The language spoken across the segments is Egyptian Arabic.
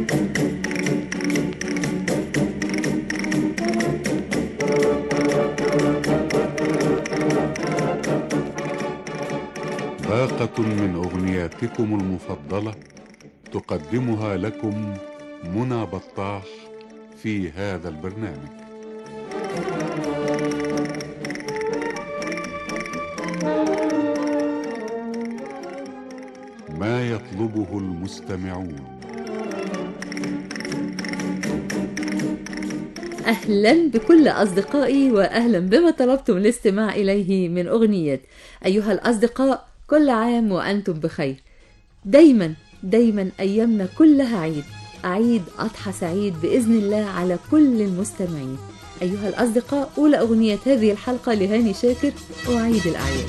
باقة من أغنياتكم المفضلة تقدمها لكم منى بطاح في هذا البرنامج ما يطلبه المستمعون أهلا بكل أصدقائي وأهلا بما طلبتم الاستماع إليه من أغنية أيها الأصدقاء كل عام وأنتم بخير دايما دايما أيامنا كلها عيد أعيد أضحى سعيد بإذن الله على كل المستمعين أيها الأصدقاء أولى أغنية هذه الحلقة لهاني شاكر وعيد الأعياد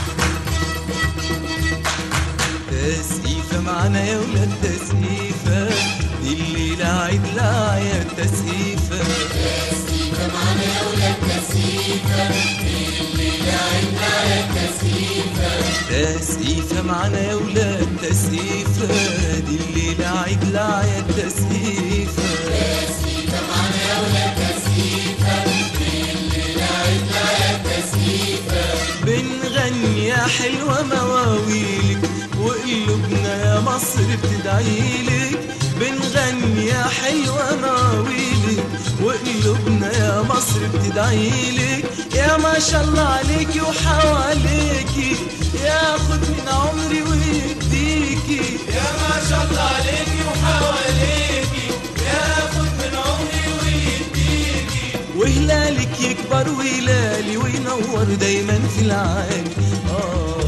تسقيفة معنا يا ولاد تسقيفة دي الليلة عيد الأعياد تسقيفة تسقيفة معنا يا ولاد تسقيفة دي الليلة عيد الأعياد تسقيفة تسقيفة معنا يا ولاد تسقيفة دي الليلة عيد الأعياد تسقيفة تسقيفة معنا يا ولاد تسقيفة دي الليلة عيد الأعياد تسقيفة بنغني يا حلوة مواويلك وقلوبنا يا مصر بتدعيلك بنغني يا حلوة مواويلك وقلوبنا يا مصر بتدعيلك يا ما شاء الله عليكي وحواليكي ياخد من عمري ويديكي يا ما شاء الله عليكي وحواليكي ياخد من عمري ويديكي وهلالك يكبر وهلالي وينور دايما في العالي آه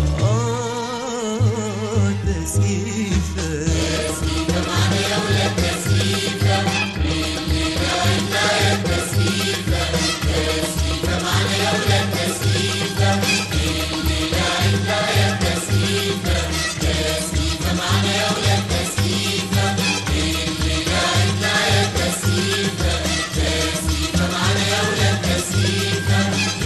آه تسقيفة تسقيفة معنا يا ولاد تسقيفة تسقيفة تسقيفة معنا يا ولاد تسقيفة تسقيفة تسقيفة معنا يا ولاد تسقيفة تسقيفة تسقيفة معنا يا ولاد تسقيفة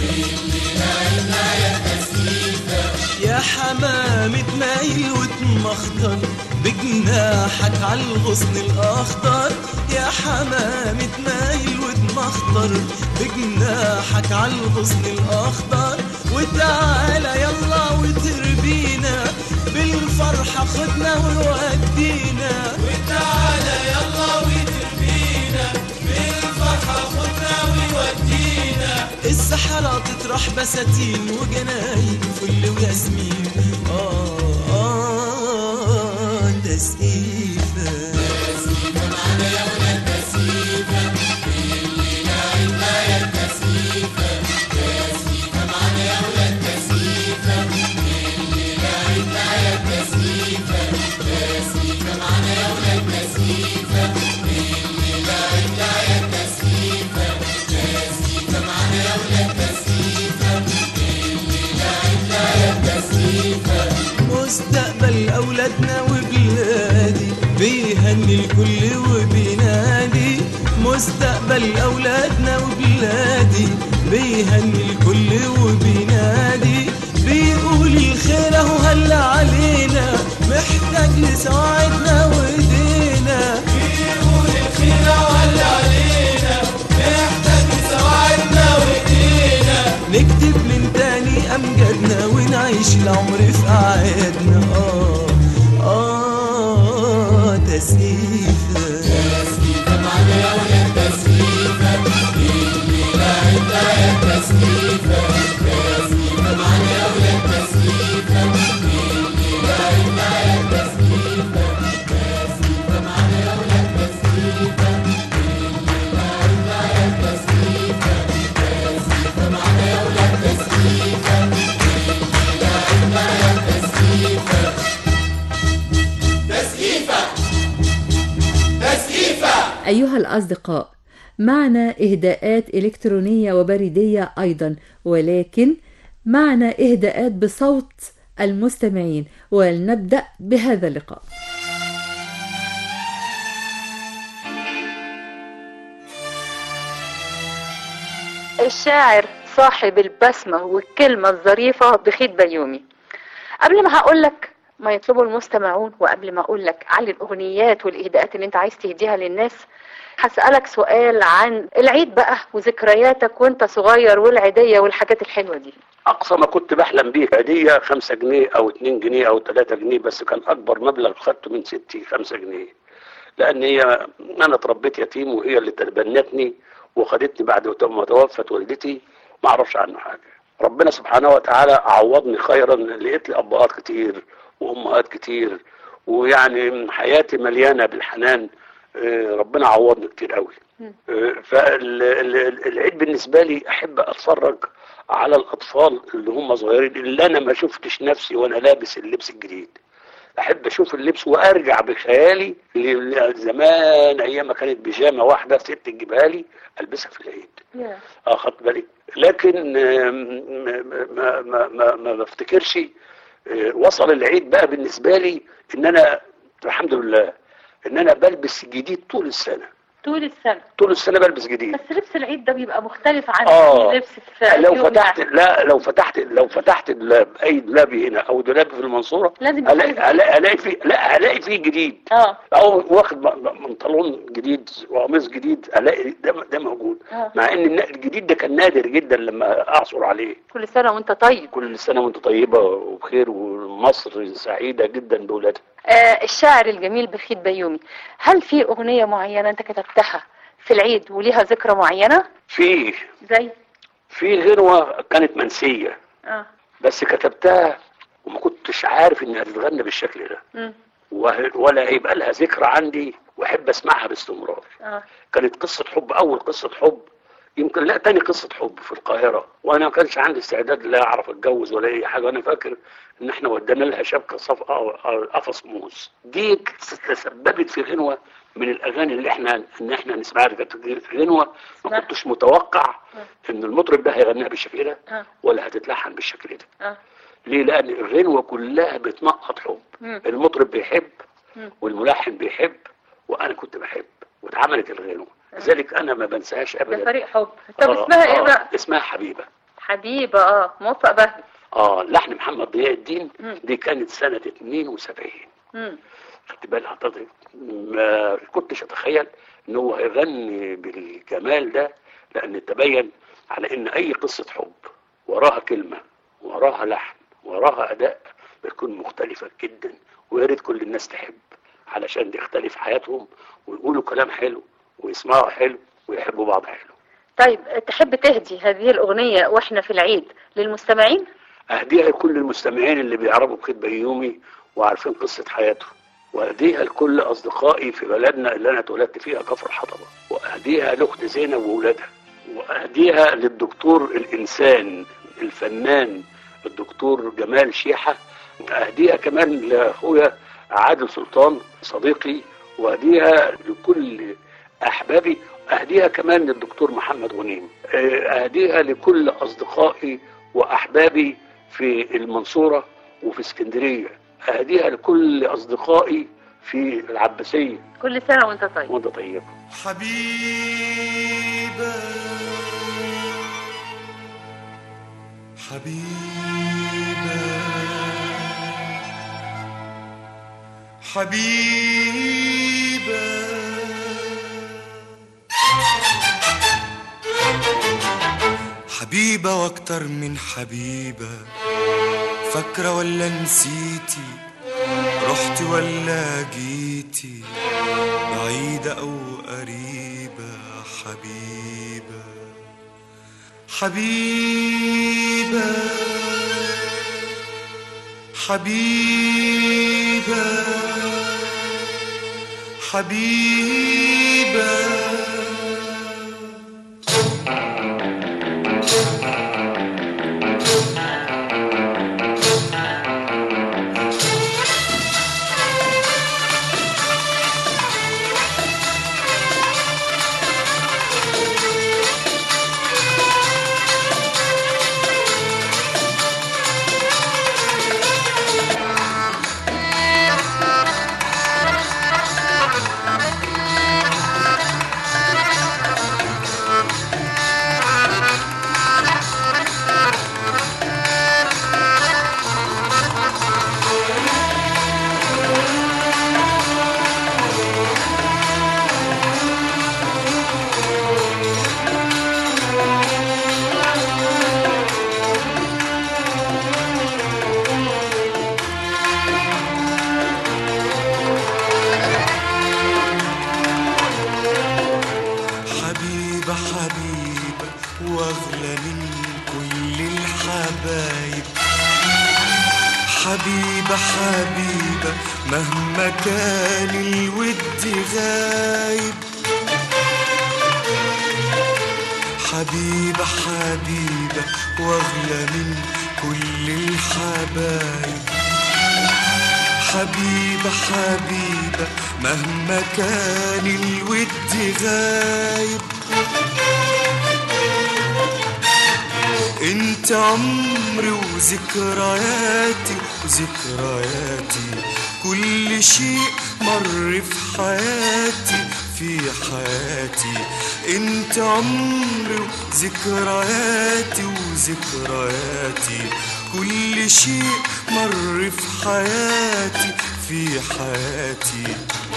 يا حمامة مايل وتمخضر بجناحك على الغصن الأخضر يا حمامة مايل وتمخضر بجناحك على الغصن الأخضر وتعالى يلا وتربينا بالفرحة خدنا وودينا وتعالى يلا وتربينا بالفرحة خدنا وودينا السحرة تطرح بساتين وجناين فل وياسمين آه آه تسقيفة تسقيفة معنا يا ولاد تسقيفة الليلة عيدنا يا تسقيفة تسقيفة معنا يا ولاد تسقيفة الليلة عيدنا يا تسقيفة تسقيفة معنا يا ولاد تسقيفة الليلة عيدنا يا تسقيفة تسقيفة معنا يا ولاد تسقيفة الليلة عيدنا يا تسقيفة مستقبل أولادنا وبلادي بيهني الكل وبينادي مستقبل أولادنا وبلادي بيهني الكل وبينادي بيقول الخير أهو هلا علينا محتاج لسواعدنا وإيدينا بيقول الخير أهو هلا علينا محتاج لسواعدنا وإيدينا نكتب من تاني أمجادنا ونعيش العمر في أعيادنا آه آه تسقيفة تسقيفة معنا يا ولاد تسقيفة الليلة عدة يا تسقيفة تسقيفة معنا يا ولاد تسقيفة الليلة عدة يا تسقيفة تسقيفة معنا يا ولاد تسقيفة الليلة عدة يا تسقيفة تسقيفة معنا يا ولاد تسقيفة الليلة عدة يا تسقيفة تسقيفة تسقيفة أيها الأصدقاء معنا إهداءات إلكترونية وبريدية أيضا ولكن معنا إهداءات بصوت المستمعين ولنبدأ بهذا اللقاء الشاعر صاحب البسمة والكلمة الظريفة بخيت بيومي قبل ما هقولك ما يطلبه المستمعون وقبل ما اقول لك على الاغنيات والاهداءات اللي انت عايز تهديها للناس هسألك سؤال عن العيد بقى وذكرياتك وانت صغير والعيدية والحاجات الحلوة دي اقصى ما كنت بحلم بيه هديه 5 جنيه او 2 جنيه او 3 جنيه بس كان اكبر مبلغ خدته من ستي 5 جنيه لان هي انا اتربيت يتيم وهي اللي تبنتني وخدتني بعد ما توفت والدتي ما اعرفش عنه حاجه ربنا سبحانه وتعالى عوضني خيرا لقيت لي ابهات كتير وامهات كتير ويعني حياتي مليانه بالحنان آه، ربنا عوضني كتير قوي فالعيد بالنسبه لي احب اتفرج على الاطفال اللي هم صغيرين اللي انا ما شفتش نفسي وانا لابس اللبس الجديد احب اشوف اللبس وارجع بخيالي لزمان ايام ما كانت بيجامه واحده ست تجيبها لي البسها في العيد اه خدت بالي لكن آم، ما ما ما ما بفتكرش آه، وصل العيد بقى بالنسبه لي ان انا الحمد لله ان انا بلبس جديد طول السنه طول السنة طول السنه بلبس جديد بس لبس العيد ده بيبقى مختلف عن آه. لبس في لو يوم فتحت يعني. لا لو فتحت لو فتحت الدولاب اي دولاب هنا او دولاب في المنصوره لازم الاقي يكون الاقي ألاقي فيه لا الاقي فيه جديد اه او واخد م- م- بنطلون جديد وقميص جديد الاقي ده ده موجود آه. مع ان النا- الجديد ده كان نادر جدا لما اعثر عليه كل سنة وانت طيب كل سنه وانت طيبه وبخير ومصر سعيده جدا بولادها آه الشاعر الجميل بخيت بيومي هل في أغنية معينة انت كتبتها في العيد وليها ذكرى معينة في زي في غنوه كانت منسيه اه بس كتبتها وما كنتش عارف انها تتغنى بالشكل ده مم. وه- ولا هيبقى لها ذكرى عندي واحب اسمعها باستمرار اه كانت قصه حب اول قصه حب يمكن لا تاني قصه حب في القاهره وانا ما كانش عندي استعداد لا اعرف اتجوز ولا اي حاجه انا فاكر ان احنا ودينا لها شبكه صفقه او قفص موز دي تسببت في غنوه من الاغاني اللي احنا ان احنا نسمعها كانت غنوه ما نعم. كنتش متوقع ان المطرب ده هيغنيها بالشكل ده اه ولا هتتلحن بالشكل ده اه ليه لان الغنوه كلها بتنقط حب مم. المطرب بيحب مم. والملحن بيحب وانا كنت بحب واتعملت الغنوه لذلك انا ما بنساهاش ده ابدا فريق حب طب آه، اسمها ايه آه، بقى اسمها حبيبه حبيبة اه موفق بهجت اه لحن محمد ضياء الدين مم. دي كانت سنه 72 مم. خدت بالك حضرتك ما كنتش اتخيل ان هو هيغني بالجمال ده لان تبين على ان اي قصه حب وراها كلمه وراها لحن وراها اداء بتكون مختلفه جدا ويا ريت كل الناس تحب علشان يختلف حياتهم ويقولوا كلام حلو ويسمعوا حلو ويحبوا بعض حلو طيب تحب تهدي هذه الأغنية واحنا في العيد للمستمعين اهديها لكل المستمعين اللي بيعرفوا بخيت بيومي وعارفين قصه حياته واهديها لكل اصدقائي في بلدنا اللي انا اتولدت فيها كفر حطبه واهديها لاخت زينب واولادها واهديها للدكتور الانسان الفنان الدكتور جمال شيحه اهديها كمان لاخويا عادل سلطان صديقي واهديها لكل احبابي اهديها كمان للدكتور محمد غنيم آه، اهديها لكل اصدقائي واحبابي في المنصوره وفي اسكندريه اهديها لكل اصدقائي في العباسيه كل سنة وانت طيب وانت طيب حبيبة حبيبة حبيبة حبيبة واكتر من حبيبة فاكرة ولا نسيتي رحتي ولا جيتي بعيدة أو قريبة حبيبة حبيبة حبيبة حبيبة مهما كان الود غايب حبيبة حبيبة واغلى من كل الحبايب حبيبة حبيبة مهما كان الود غايب انت عمري وذكرياتي وذكرياتي كل شيء مر في حياتي في حياتي انت عمري وذكرياتي وذكرياتي كل شيء مر في حياتي في حياتي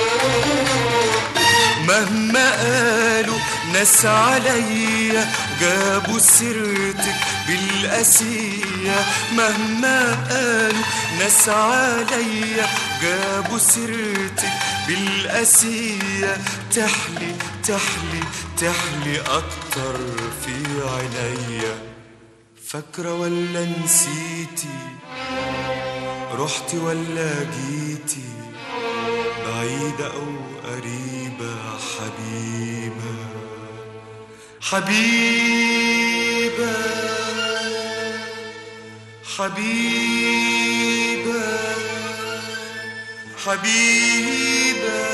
مهما قالوا ناس عليا جابوا سيرتك بالقاسية مهما قالوا ناس عليا جابوا سيرتك بالقاسية تحلي تحلي تحلي أكتر في عينيا فاكرة ولا نسيتي رحتي ولا جيتي بعيدة أو قريبة حبيبة حبيبة حبيبة حبيبة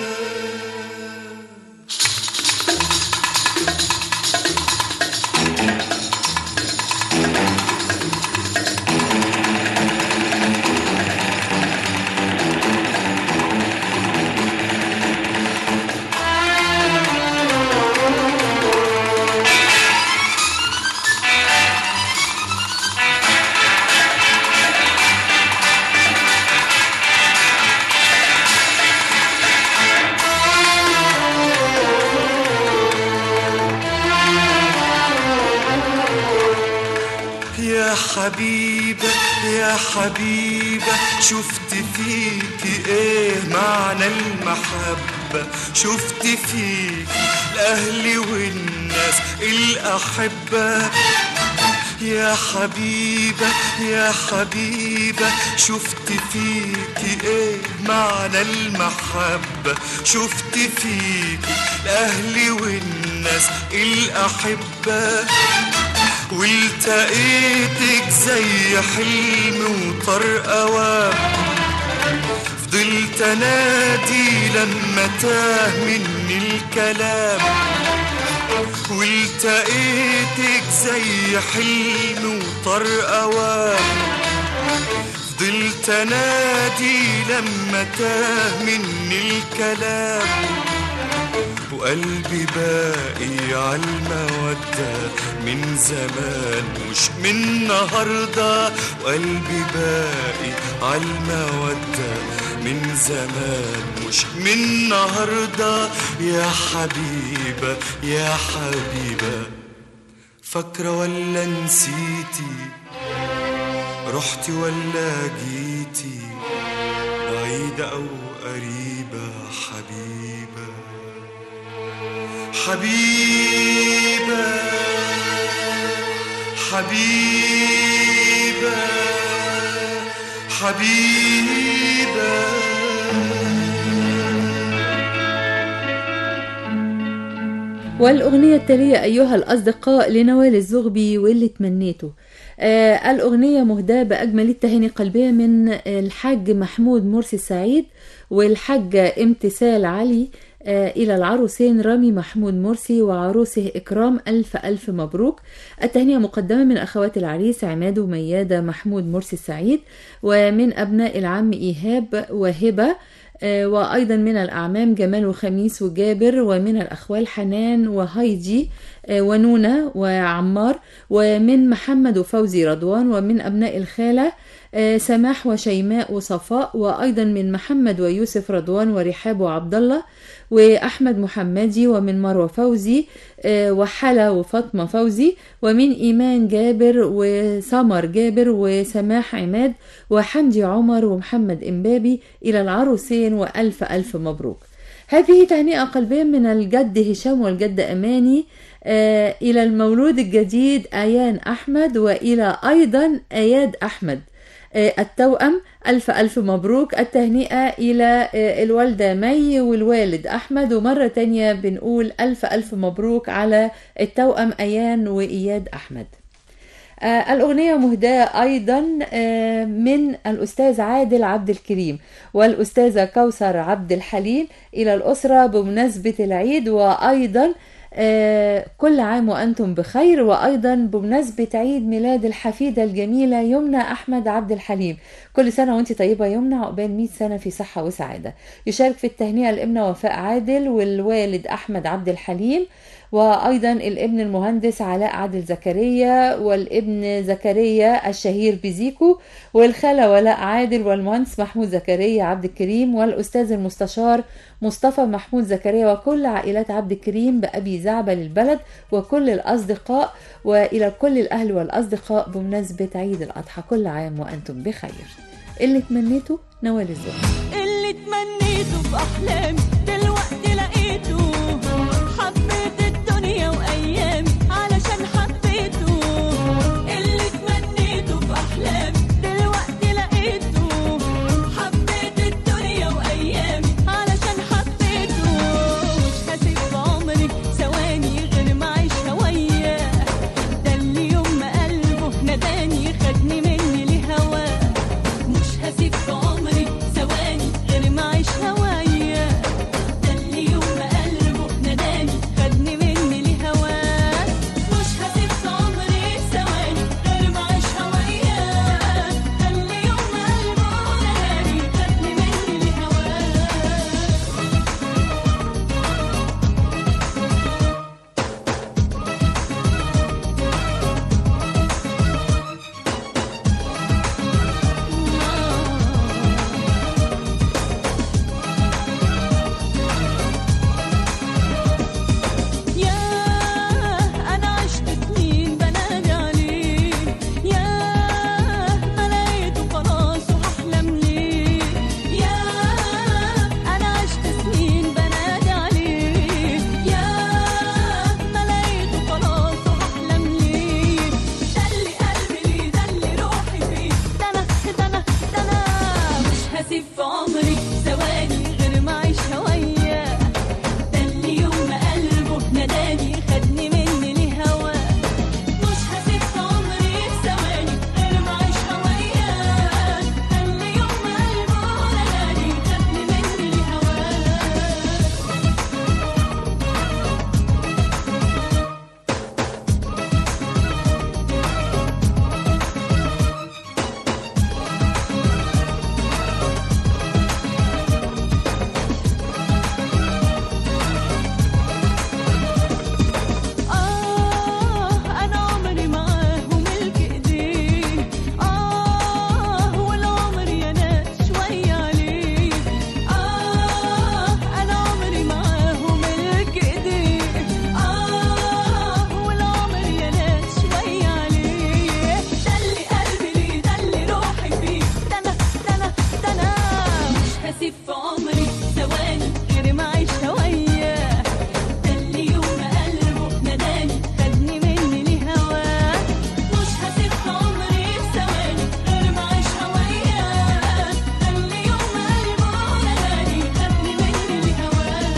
يا حبيبة يا حبيبة شفت فيك ايه معنى المحبة شفت فيك الأهل والناس الأحبة يا حبيبة يا حبيبة شفت فيك ايه معنى المحبة شفت فيك الأهل والناس الأحبة والتقيتك زي حلم وطرقة وام فضلت انادي لما تاه مني الكلام والتقيتك زي حلم وطرقة وام فضلت انادي لما تاه مني الكلام وقلبي باقي عالمودة من زمان مش من النهاردة وقلبي باقي عالمودة من زمان مش من النهاردة يا حبيبة يا حبيبة فاكرة ولا نسيتي رحتي ولا جيتي بعيدة أو قريبة حبيبة حبيبة حبيبة حبيبة والأغنية التالية أيها الأصدقاء لنوال الزغبي واللي تمنيته آه الأغنية مهداة بأجمل التهاني القلبية من الحاج محمود مرسي السعيد والحاجة امتثال علي آه إلى العروسين رامي محمود مرسي وعروسه إكرام ألف ألف مبروك التهنئة مقدمة من أخوات العريس عماد وميادة محمود مرسي السعيد ومن أبناء العم إيهاب وهبة آه، وأيضا من الأعمام جمال وخميس وجابر ومن الأخوال حنان وهايدي آه، ونونة وعمار ومن محمد وفوزي رضوان ومن أبناء الخالة آه، سماح وشيماء وصفاء وأيضا من محمد ويوسف رضوان ورحاب وعبد الله وأحمد محمدي ومن مروة فوزي آه، وحلا وفاطمة فوزي ومن إيمان جابر وسمر جابر وسماح عماد وحمدي عمر ومحمد إمبابي إلى العروسين وألف ألف مبروك هذه تهنئة قلبية من الجد هشام والجد أماني آه، إلى المولود الجديد آيان أحمد وإلى أيضا أياد أحمد آه، التوأم ألف ألف مبروك التهنئة إلى آه، الوالدة مي والوالد أحمد ومرة تانية بنقول ألف ألف مبروك على التوأم أيان وإياد أحمد آه، الأغنية مهداة أيضا آه، من الأستاذ عادل عبد الكريم والأستاذة كوثر عبد الحليم إلى الأسرة بمناسبة العيد وأيضا آه، كل عام وأنتم بخير وأيضا بمناسبة عيد ميلاد الحفيدة الجميلة يمنى أحمد عبد الحليم كل سنة وانت طيبة يمنى عقبال 100 سنة في صحة وسعادة يشارك في التهنئة الابنة وفاء عادل والوالد أحمد عبد الحليم وأيضا الابن المهندس علاء عادل زكريا والابن زكريا الشهير بزيكو والخالة ولاء عادل والمهندس محمود زكريا عبد الكريم والأستاذ المستشار مصطفى محمود زكريا وكل عائلات عبد الكريم بأبي زعبل البلد وكل الأصدقاء وإلى كل الأهل والأصدقاء بمناسبة عيد الأضحى كل عام وأنتم بخير اللي تمنيته نوال الزهر اللي تمنيته في احلامي دلوقتي لقيته حبيت الدنيا وايامي علشان حبيته اللي تمنيته في احلامي دلوقتي لقيته حبيت الدنيا وايامي علشان حبيته مش هسيب في عمري ثواني غير ما اعيشها وياه ده اللي يوم ما قلبه ناداني خدني مني لهواه مش هسيب في عمري ثواني غير ما اعيش هوايا ده اللي يوم ما قلبه ناداني خدني مني لهواه مش هسيب في عمري ثواني غير ما اعيش هوايا ده اللي يوم ما قلبه ناداني خدني مني لهواه ياه أنا عشت سنين بنادي عليه ياه ما لقيته خلاص وهحلم ليه ياه أنا عشت سنين بنادي عليه ياه ما لقيته خلاص وهحلم ليه ده اللي قلبي ليه ده اللي روحي فيه ده أنا ده أنا ده أنا مش هسيب في عمري ثواني غير ما أعيش هواياه ده اللي يوم ما قلبه ناداني خدني مني لهواه مش هسيب في عمري ثواني غير ما اعيش هواياه ده اللي يوم ما قلبه ناداني خدني مني لهواه آه أنا عمري معاه وملك إيديه آه والعمر يا ناس شوية عليه آه أنا عمري معاه وملك إيديه آه والعمر يا ناس شوية عليه ده اللي قلبي ليه ده اللي روحي فيه ده أنا ده أنا ده أنا مش هسيب في عمري ثواني غير ما أعيش هواياه ده اللي يوم ما قلبه ناداني خدني مني لهواه مش هسيب في عمري ثواني غير ما اعيش هواياه ده اللي يوم ما قلبه ناداني خدني مني لهواه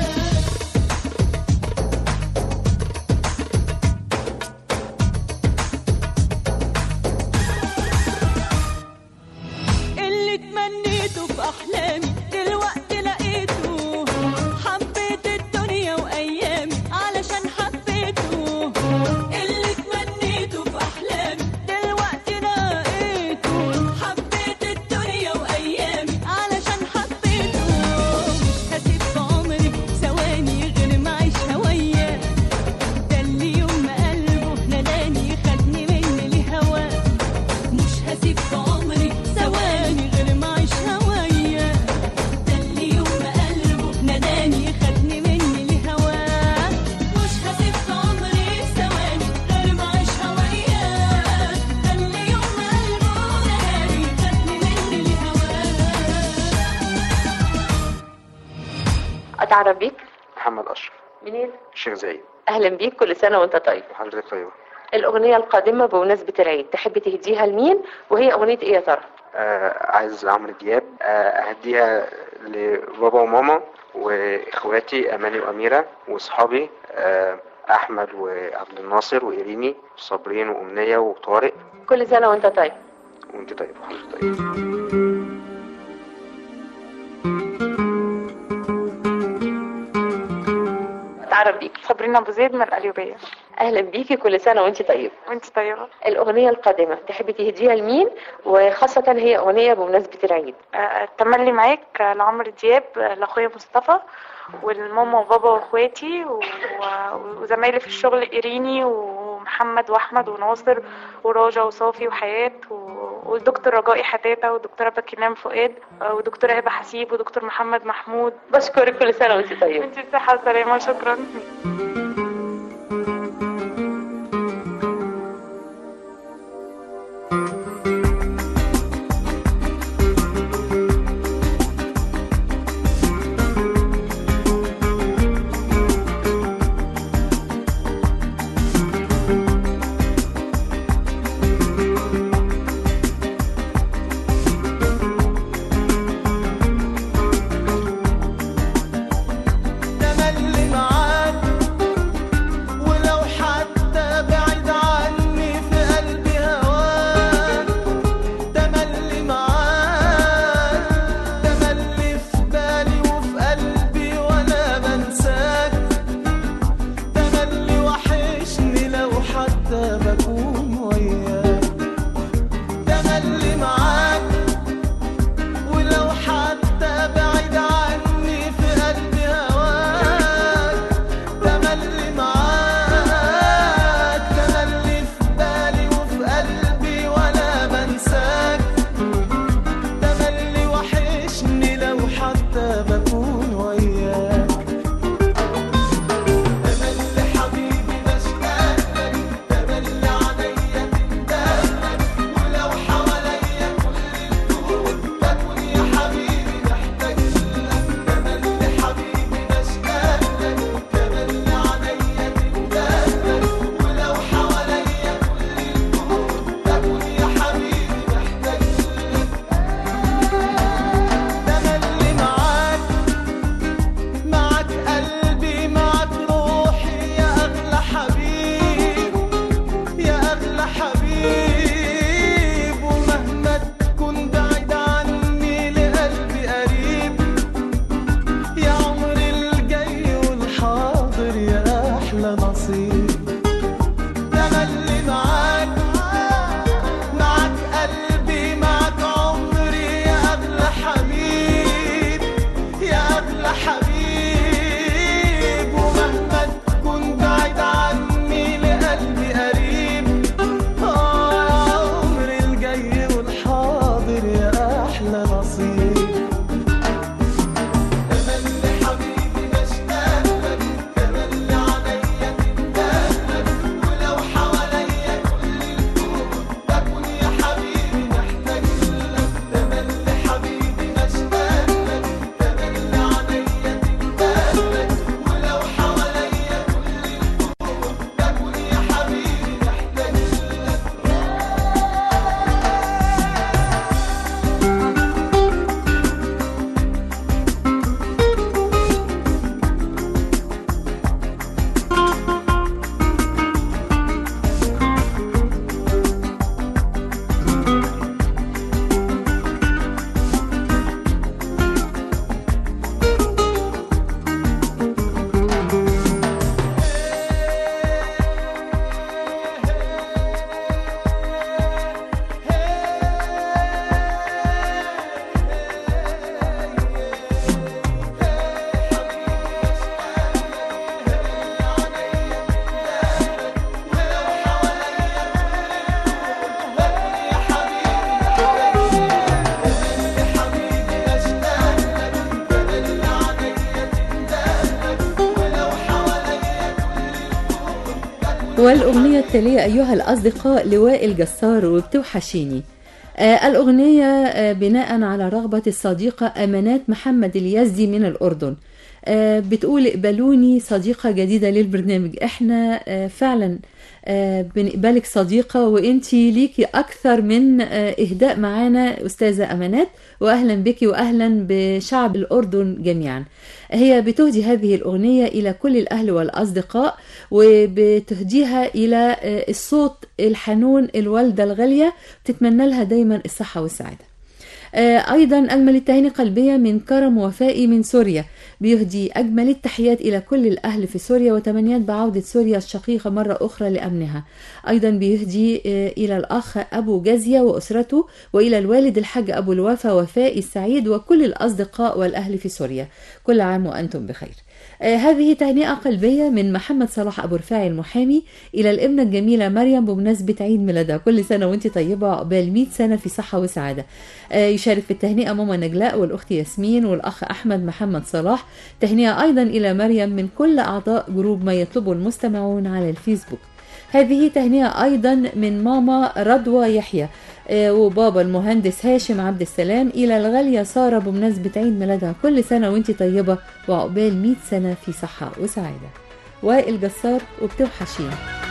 اللي تمنيته في احلامي دلوقتي لقيته حبيت الدنيا وايامي علشان حبيته اللي تمنيته في احلامي دلوقتي لقيته حبيت الدنيا وايامي علشان حبيته مش هسيب في عمري ثواني غير ما اعيش هواياه ده اللي يوم ما قلبه ناداني خدني مني لهواه مش هسيب في عمري ثواني غير ما اعيش هواياه ده اللي يوم ما قلبه ناداني خدني مني لهواه مش هسيب في عمري ثواني غير ما اعيش هواياه ده اللي يوم ما قلبه ناداني خدني مني لهواه اتعرف بيك محمد أشرف منين الشيخ زايد اهلا بيك كل سنه وانت طيب وحضرتك طيبة الأغنية القادمة بمناسبة العيد تحبي تهديها لمين وهي أغنية إيه يا ترى؟ آه عايز عمرو دياب آه أهديها لبابا وماما وإخواتي أماني وأميرة وصحابي آه أحمد وعبد الناصر وإيريني وصابرين وأمنية وطارق كل سنة وأنت طيب وأنت طيب وحضرتك طيب اتعرف بيكي صابرين ابو زيد من القليوبيه أهلا بيكي كل سنة وأنت طيب وانت طيبه الأغنية القادمة تحبي تهديها لمين وخاصة هي أغنية بمناسبة العيد آه، التملي معاك آه، لعمرو دياب آه، لاخويا مصطفى والماما وبابا واخواتي و- و- وزمايلي في الشغل ايريني ومحمد واحمد وناصر وراجا وصافي وحياة و- والدكتور رجائي حتاتة والدكتورة باكينام فؤاد آه، ودكتورة هبة حسيب ودكتور محمد محمود بشكرك كل سنة وأنت طيب انت بصحة وسلامة شكرا تملي معاك ولو حتى بعيد عني في قلبي هواك تملي معاك تملي في بالي وفي قلبي ولا بنساك تملي وحشني لو حتى بكون وياك تملي معاك ولو حتى بعيد عني في قلبي هواك تملي معاك تملي في بالي وفي قلبي ولا بنساك تملي وحشني لو حتى بكون وياك تملي حبيبي بشتاق لك تملي عليا تندهلك ولو حواليا كل الكون بكون يا حبيبي محتاج لك تملي حبيبي بشتاق لك تملي عليا تندهلك ولو حواليا كل الكون بكون يا حبيبي محتاج لك تملي معاك معك قلبي معك روحي يا أغلى حبيب يا أغلى حبيب ومهما تكون بعيد عني لقلبي قريب يا عمري الجاي والحاضر يا أحلى نصيب تملي معاك معك قلبي معك عمري يا أغلى حبيب يا أغلى حبيب ومهما تكون بعيد عني لقلبي قريب آه يا عمري الجاي والحاضر يا أحلى نصيب تملي حبيبي بشتاق لك تملي عليا تندهلك ولو حواليا كل الكون بكون يا حبيبي محتاج لك تملي حبيبي بشتاق لك تملي عليا تندهلك ولو حواليا كل الكون بكون يا حبيبي محتاج لك والأغنية التالية أيها الأصدقاء لواء الجسار وبتوحشيني آه الأغنية آه بناء على رغبة الصديقة أمانات محمد اليزدي من الأردن آه بتقول اقبلوني صديقة جديدة للبرنامج احنا آه فعلا آه، بنقبلك صديقة وانتي ليكي أكثر من آه، إهداء معانا أستاذة أمانات وأهلا بك وأهلا بشعب الأردن جميعا هي بتهدي هذه الأغنية إلى كل الأهل والأصدقاء وبتهديها إلى آه، الصوت الحنون الوالدة الغالية بتتمنى لها دايما الصحة والسعادة آه، أيضا أجمل التهاني قلبية من كرم وفائي من سوريا بيهدي أجمل التحيات إلى كل الأهل في سوريا وتمنيات بعودة سوريا الشقيقة مرة أخرى لأمنها أيضا بيهدي آه، إلى الأخ أبو جازية وأسرته وإلى الوالد الحاج أبو الوفا وفاء السعيد وكل الأصدقاء والأهل في سوريا كل عام وأنتم بخير آه، هذه تهنئة قلبية من محمد صلاح أبو رفاعي المحامي إلى الابنة الجميلة مريم بمناسبة عيد ميلادها كل سنة وانت طيبة عقبال 100 سنة في صحة وسعادة آه، يشارك في التهنئة ماما نجلاء والأخت ياسمين والأخ أحمد محمد صلاح تهنئة أيضا إلى مريم من كل أعضاء جروب ما يطلبه المستمعون على الفيسبوك هذه تهنئة أيضا من ماما رضوى يحيى آه، وبابا المهندس هاشم عبد السلام إلى الغالية سارة بمناسبة عيد ميلادها كل سنة وانت طيبة وعقبال 100 سنة في صحة وسعادة وائل جسار وبتوحشين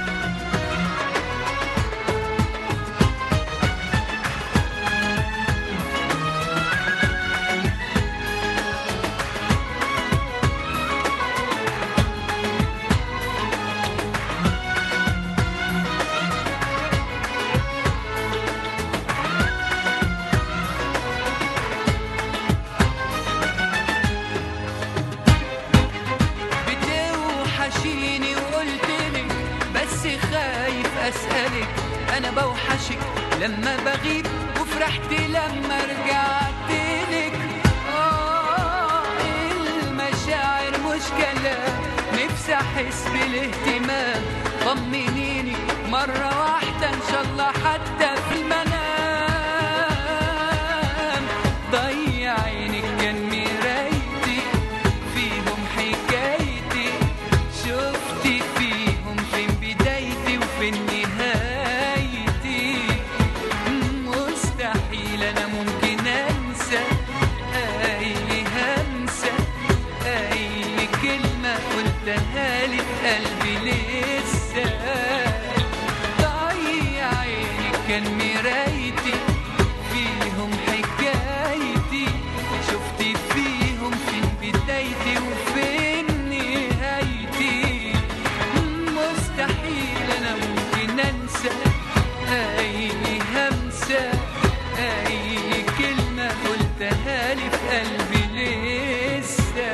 بتوحشيني وقلتلك بس خايف اسألك انا بوحشك لما بغيب وفرحت لما رجعتلك آه المشاعر مش كلام نفسي احس بالاهتمام طمنيني مرة واحدة ان شاء الله حتى في المنام ضيع عينك كان مرايتي فيهم حكايتي شفتي فيهم فين بدايتي وفين نهايتي مستحيل انا ممكن انسى اي همسه اي كلمه قلتها لي في قلبي لسه ضيع عينك كان مرايتي فيهم حكايتي شفتي فيهم فين بدايتي وفين نهايتي مستحيل انا ممكن انسى اي همسه اي كلمه قلتها لي في قلبي لسه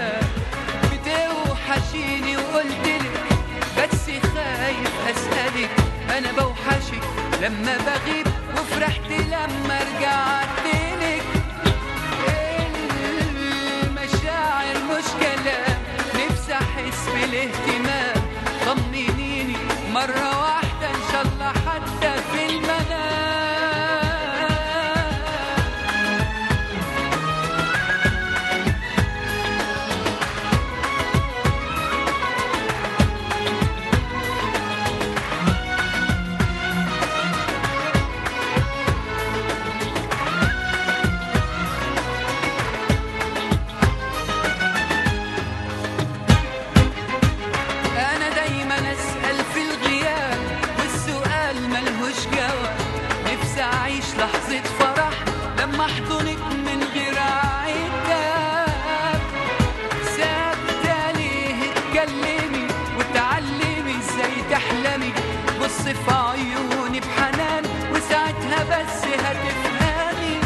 بتوحشيني وقلتلك بس خايف اسالك انا بوحشك لما بغيب وفرحت لما رجعتلك المشاعر مش كلام نفسي احس بالاهتمام طمنيني مرة واحدة ان شاء الله حتى في المنام أنا دايما أسأل في الغياب والسؤال ملهوش جواب نفسي أعيش لحظة فرح لما أحضنك من غير عتاب ثابتة ليه اتكلمي وتعلمي ازاي تحلمي بص في عيوني بحنان وساعتها بس هتفهمي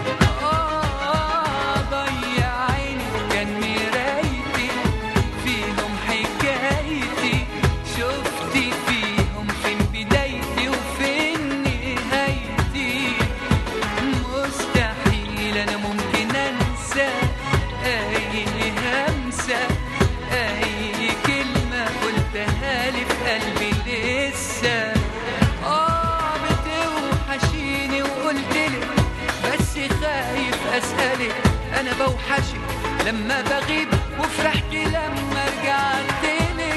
آه ضيع عيني كان مرايتي فيهم حكايتي شفتي فيهم فين بدايتي وفين نهايتي مستحيل انا ممكن انسى اي همسه اي كلمه قلتها لي في قلبي لسه اه بتوحشيني وقلتلك بس خايف اسالك انا بوحشك لما بغيب وفرحت لما رجعتلك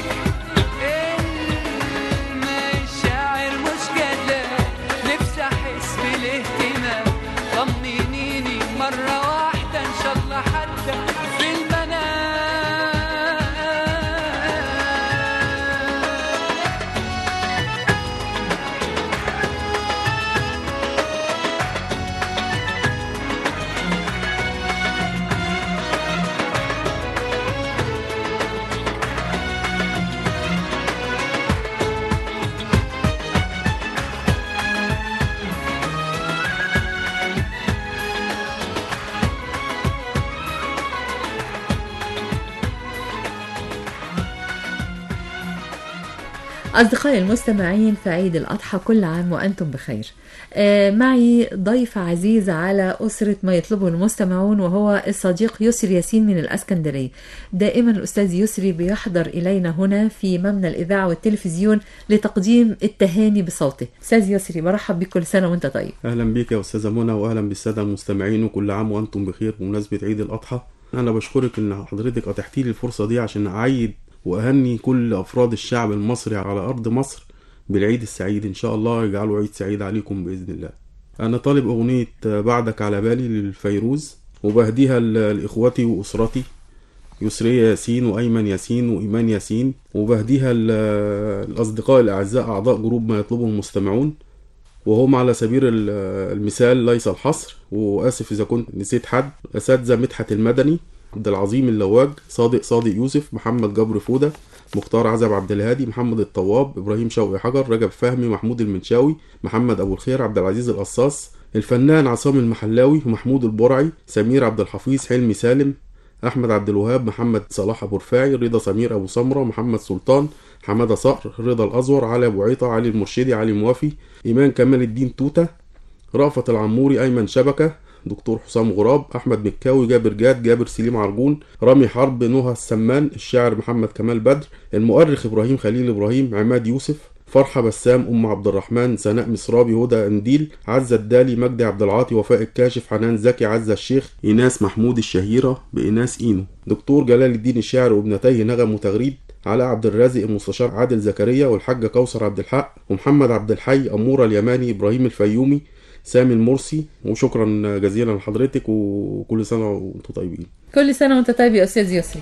المشاعر مش كلام نفسي احس بالاهتمام طمنيني مرة واحدة ان شاء الله حتى في المنام أصدقائي المستمعين في عيد الأضحى كل عام وأنتم بخير آه، معي ضيف عزيز على أسرة ما يطلبه المستمعون وهو الصديق يسري ياسين من الأسكندرية دائما الأستاذ يسري بيحضر إلينا هنا في مبنى الإذاعة والتلفزيون لتقديم التهاني بصوته أستاذ يسري برحب بك كل سنة وأنت طيب اهلا بيك يا استاذه منى واهلا بالساده المستمعين وكل عام وانتم بخير بمناسبه عيد الاضحى انا بشكرك ان حضرتك اتحتي لي الفرصه دي عشان اعيد واهني كل افراد الشعب المصري على ارض مصر بالعيد السعيد ان شاء الله يجعله عيد سعيد عليكم باذن الله انا طالب اغنيه بعدك على بالي للفيروز وبهديها ل- لاخوتي واسرتي يسرية ياسين وأيمن ياسين وإيمان ياسين وبهديها ل- الأصدقاء الأعزاء أعضاء جروب ما يطلبه المستمعون وهم على سبيل ال- المثال ليس الحصر وآسف إذا كنت نسيت حد أساتذة مدحت المدني عبد العظيم اللواج صادق صادق يوسف محمد جبر فودة مختار عزب عبد الهادي محمد الطواب إبراهيم شوقي حجر رجب فهمي محمود المنشاوي محمد أبو الخير عبد العزيز القصاص الفنان عصام المحلاوي ومحمود البرعي سمير عبد الحفيظ حلمي سالم احمد عبد الوهاب محمد صلاح ابو رفاعي رضا سمير ابو سمره محمد سلطان حماده صقر رضا الازور علي ابو عيطه علي المرشدي علي موافي ايمان كمال الدين توته رأفت العموري ايمن شبكه دكتور حسام غراب احمد مكاوي جابر جاد جابر سليم عرجون رامي حرب نهى السمان الشاعر محمد كمال بدر المؤرخ ابراهيم خليل ابراهيم عماد يوسف فرحة بسام أم عبد الرحمن سناء مصرابي هدى أنديل عزة الدالي مجدي عبد العاطي وفاء الكاشف حنان زكي عزة الشيخ إيناس محمود الشهيرة بإيناس إينو دكتور جلال الدين الشاعر وابنتيه نغم وتغريد علاء عبد الرازق المستشار عادل زكريا والحاجة كوثر عبد الحق ومحمد عبد الحي أمورة اليماني إبراهيم الفيومي سامي المرسي وشكرا جزيلا لحضرتك وكل سنة وانتم طيبين كل سنة وأنت طيب يا أستاذ يسري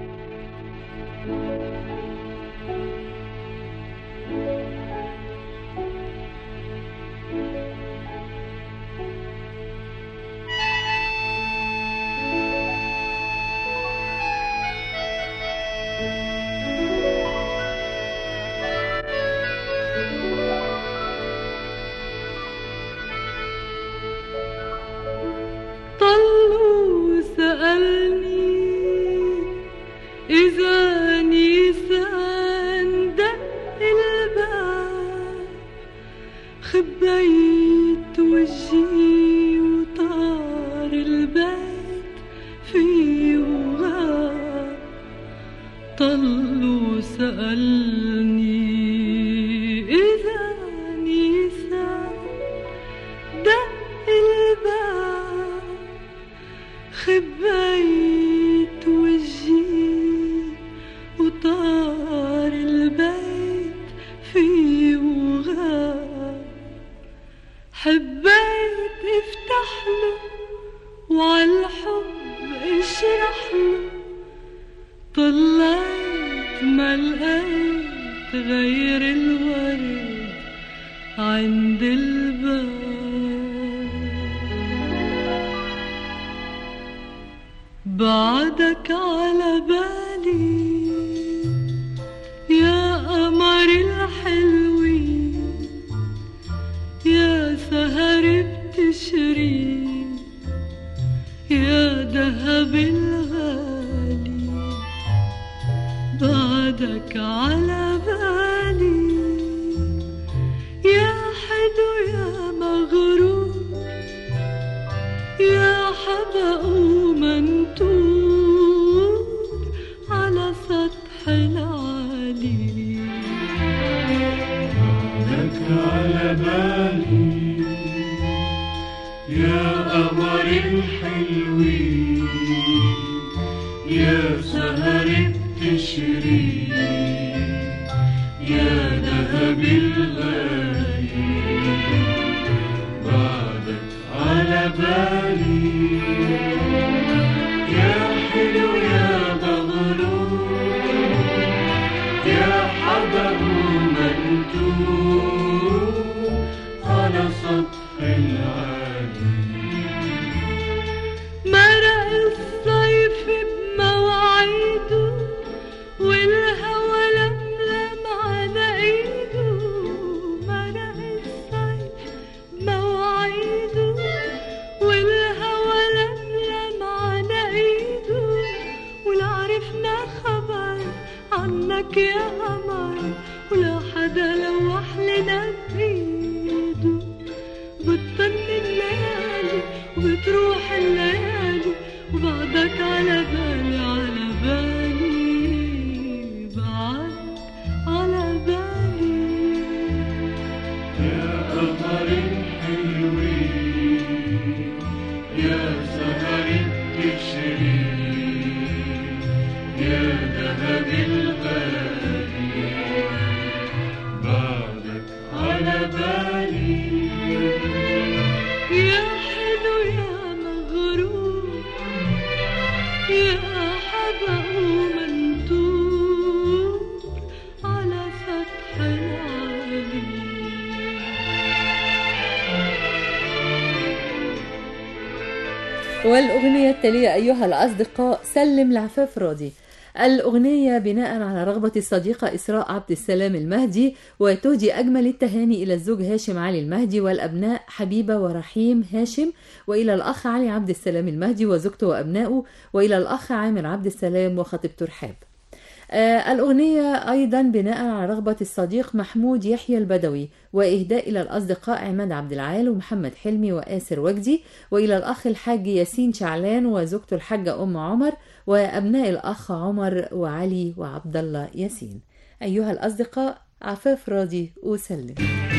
طلوا سألني إذا نيسان دق الباب خبيت وجهي وطار البيت في وغاب طلوا سألني إذا نيسان دق الباب خبيت وجهي وطار البيت في وغاب حبيت افتح له وعالحب اشرح له طلعت ما لقيت غير الورد عند الباب بعدك على بالي يا قمر الحلوين يا سهر بتشري يا دهب الغالي بعدك على بالي يا حلو يا مغرور يا حبق منتور على سطح العالي لك على بالي يا قمر الحلوين يا سهر بتشري يا ذهب الغالي بعدك على بالي يا حلو يا مغرور يا حضر منتور على سطح العالي مرق الصيف بمواعيده والهوى لملم على ايده مرق الصيف بمواعيده والهوى لملم على ايده ولا عرفنا خبر عنك يا قمر ولا حد ده لوح لنا بإيده بتطل الليالي وبتروح الليالي وبعدك على بالي على بالي بعد على بالي يا قمر الحلوين يا سهر التشرين يا ذهب الغالي بعدك على بالي يا حلو يا مغرور يا حبق منتور على سطح العالي والأغنية التالية أيها الأصدقاء سلم لعفاف راضي الأغنية بناء على رغبة الصديقة إسراء عبد السلام المهدي وتهدي أجمل التهاني إلى الزوج هاشم علي المهدي والأبناء حبيبة ورحيم هاشم وإلى الأخ علي عبد السلام المهدي وزوجته وأبنائه وإلى الأخ عامر عبد السلام وخطيبته رحاب آه الأغنية أيضا بناء على رغبة الصديق محمود يحيى البدوي وإهداء إلى الأصدقاء عماد عبد العال ومحمد حلمي وآسر وجدي وإلى الأخ الحاج ياسين شعلان وزوجته الحاجة أم عمر وأبناء الأخ عمر وعلي وعبد الله ياسين أيها الأصدقاء عفاف راضي وسلم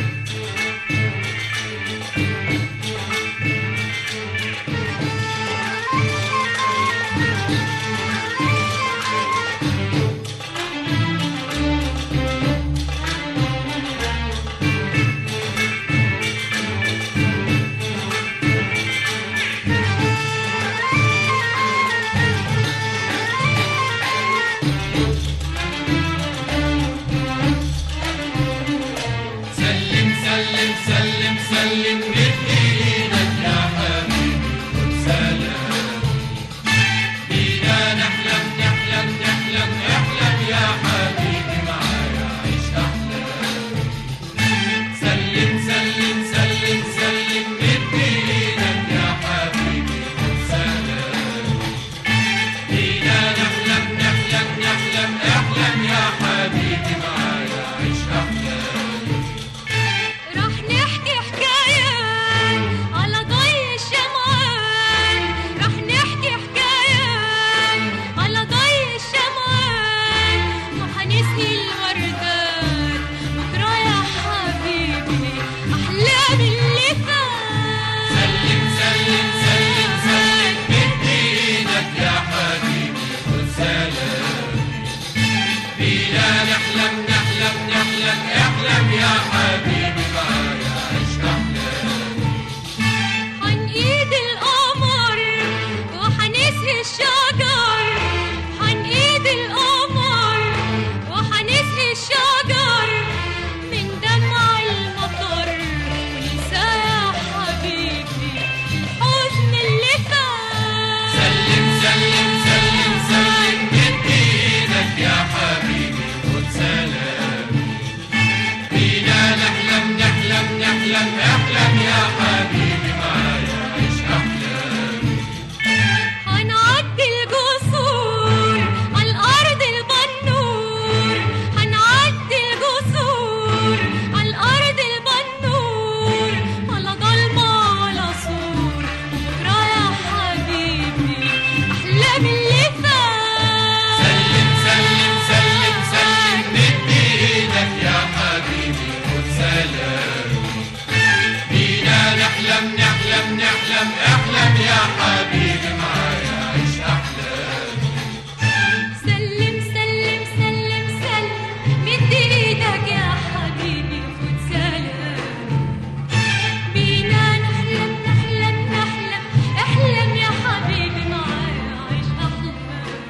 سلم سلم سلم سلم بإيدك يا حبيبي خد سلام بينا نحلم نحلم نحلم احلم يا حبيبي معايا عيش أحلام سلم سلم سلم سلم بإيدك يا حبيبي خد سلام بينا نحلم نحلم نحلم احلم يا حبيبي معايا عيش أحلام راح نحكي حكاية على ضي الشمعان راح نحكي حكاية على ضي الشمعان وحنسقي الوردات بكرة يا حبيبي أحلام اللي فات سلم سلم سلم سلم بإيدك يا حبيبي خد سلام بينا نحلم نحلم نحلم احلم يا حبيبي معايا عيش أحلام عن ايد القمر وحنسقي الشجر عن ايد القمر وحنسقي الشجر من دمع المطر وننسى يا حبيبي الحزن اللي فات سلم سلم سلم سلم بإيدك يا حبيبي خد سلام بينا نحلم نحلم نحلم احلم يا حبيبي معايا عيش أحلام هنعدي الجسور على الأرض البنور هنعدي الجسور على الأرض البنور ولا ضلمة ولا سور بكرة يا حبيبي أحلام اللي فات سلم سلم سلم سلم بإيدك يا حبيبي خد سلام بينا نحلم نحلم نحلم احلم يا حبيبي معايا عيش أحلام سلم سلم سلم سلم مد ايدك يا حبيبي خد سلام بينا نحلم نحلم نحلم احلم يا حبيبي معايا عيش احلام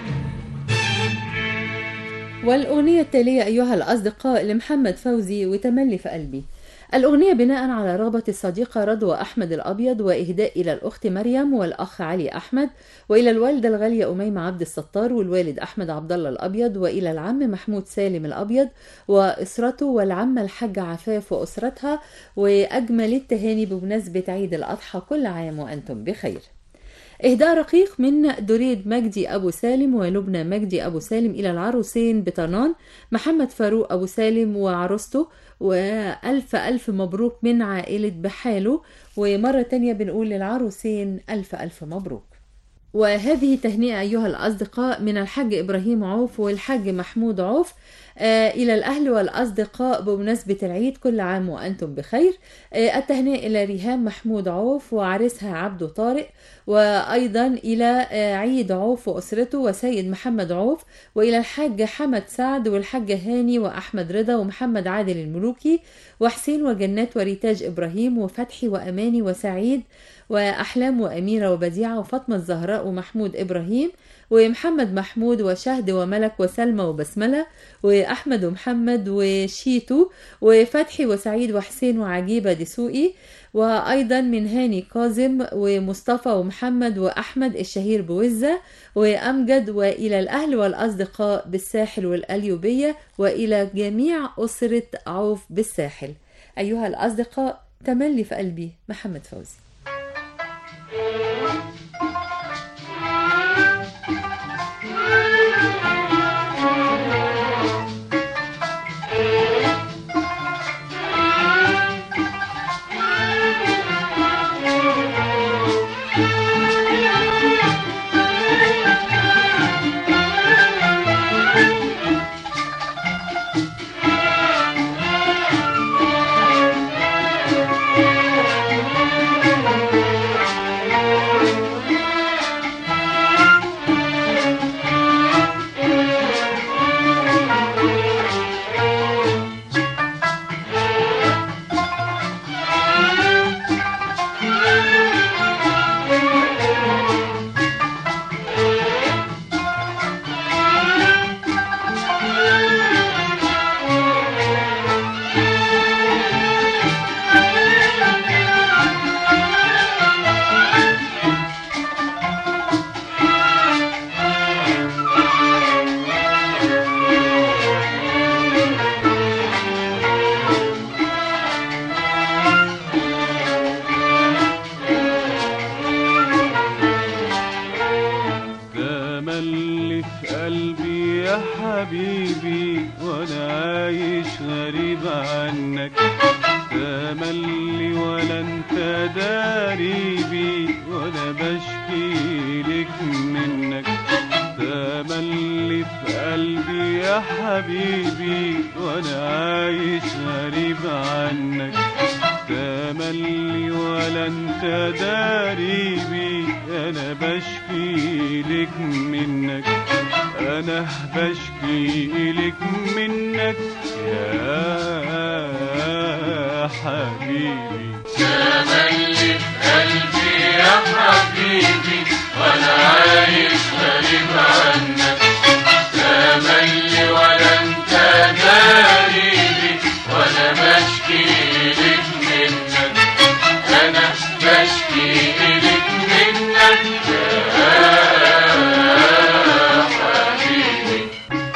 والأغنية التالية أيها الأصدقاء لمحمد فوزي وتملي في قلبي الأغنية بناء على رغبة الصديقة رضوى أحمد الأبيض وإهداء إلى الأخت مريم والأخ علي أحمد وإلى الوالدة الغالية أميمة عبد الستار والوالد أحمد عبد الله الأبيض وإلى العم محمود سالم الأبيض وأسرته والعمة الحاجة عفاف وأسرتها وأجمل التهاني بمناسبة عيد الأضحى كل عام وأنتم بخير إهداء رقيق من دريد مجدي أبو سالم ولبنى مجدي أبو سالم إلى العروسين بطنان محمد فاروق أبو سالم وعروسته وألف ألف مبروك من عائلة بحاله ومرة تانية بنقول للعروسين ألف ألف مبروك وهذه تهنئة أيها الأصدقاء من الحاج إبراهيم عوف والحاج محمود عوف آه، إلى الأهل والأصدقاء بمناسبة العيد كل عام وأنتم بخير آه، التهنئة إلى ريهام محمود عوف وعريسها عبده طارق وأيضا إلى آه، عيد عوف وأسرته وسيد محمد عوف وإلى الحاج حمد سعد والحاج هاني وأحمد رضا ومحمد عادل الملوكي وحسين وجنات وريتاج إبراهيم وفتحي وأماني وسعيد وأحلام وأميرة وبديعة وفاطمة الزهراء ومحمود إبراهيم ومحمد محمود وشهد وملك وسلمى وبسملة وأحمد ومحمد وشيتو وفتحي وسعيد وحسين وعجيبة دسوقي وأيضا من هاني كاظم ومصطفى ومحمد وأحمد الشهير بوزة وأمجد وإلى الأهل والأصدقاء بالساحل والأليوبية وإلى جميع أسرة عوف بالساحل أيها الأصدقاء تملي في قلبي محمد فوزي ده ملي في قلبي يا حبيبي وانا عايش غريب عنك ده ملي ولا انت داريبي وانا بشكي لك منك ده ملي في قلبي يا حبيبي وانا عايش غريب عنك تملي ولا انت داري بي انا بشكي لك منك انا بشكي لك منك يا حبيبي تملي في قلبي يا حبيبي وانا عايش غريب عنك تملي ولا انت داريبي وانا بشكي لك منك انا بشكي لك منك يا حبيبي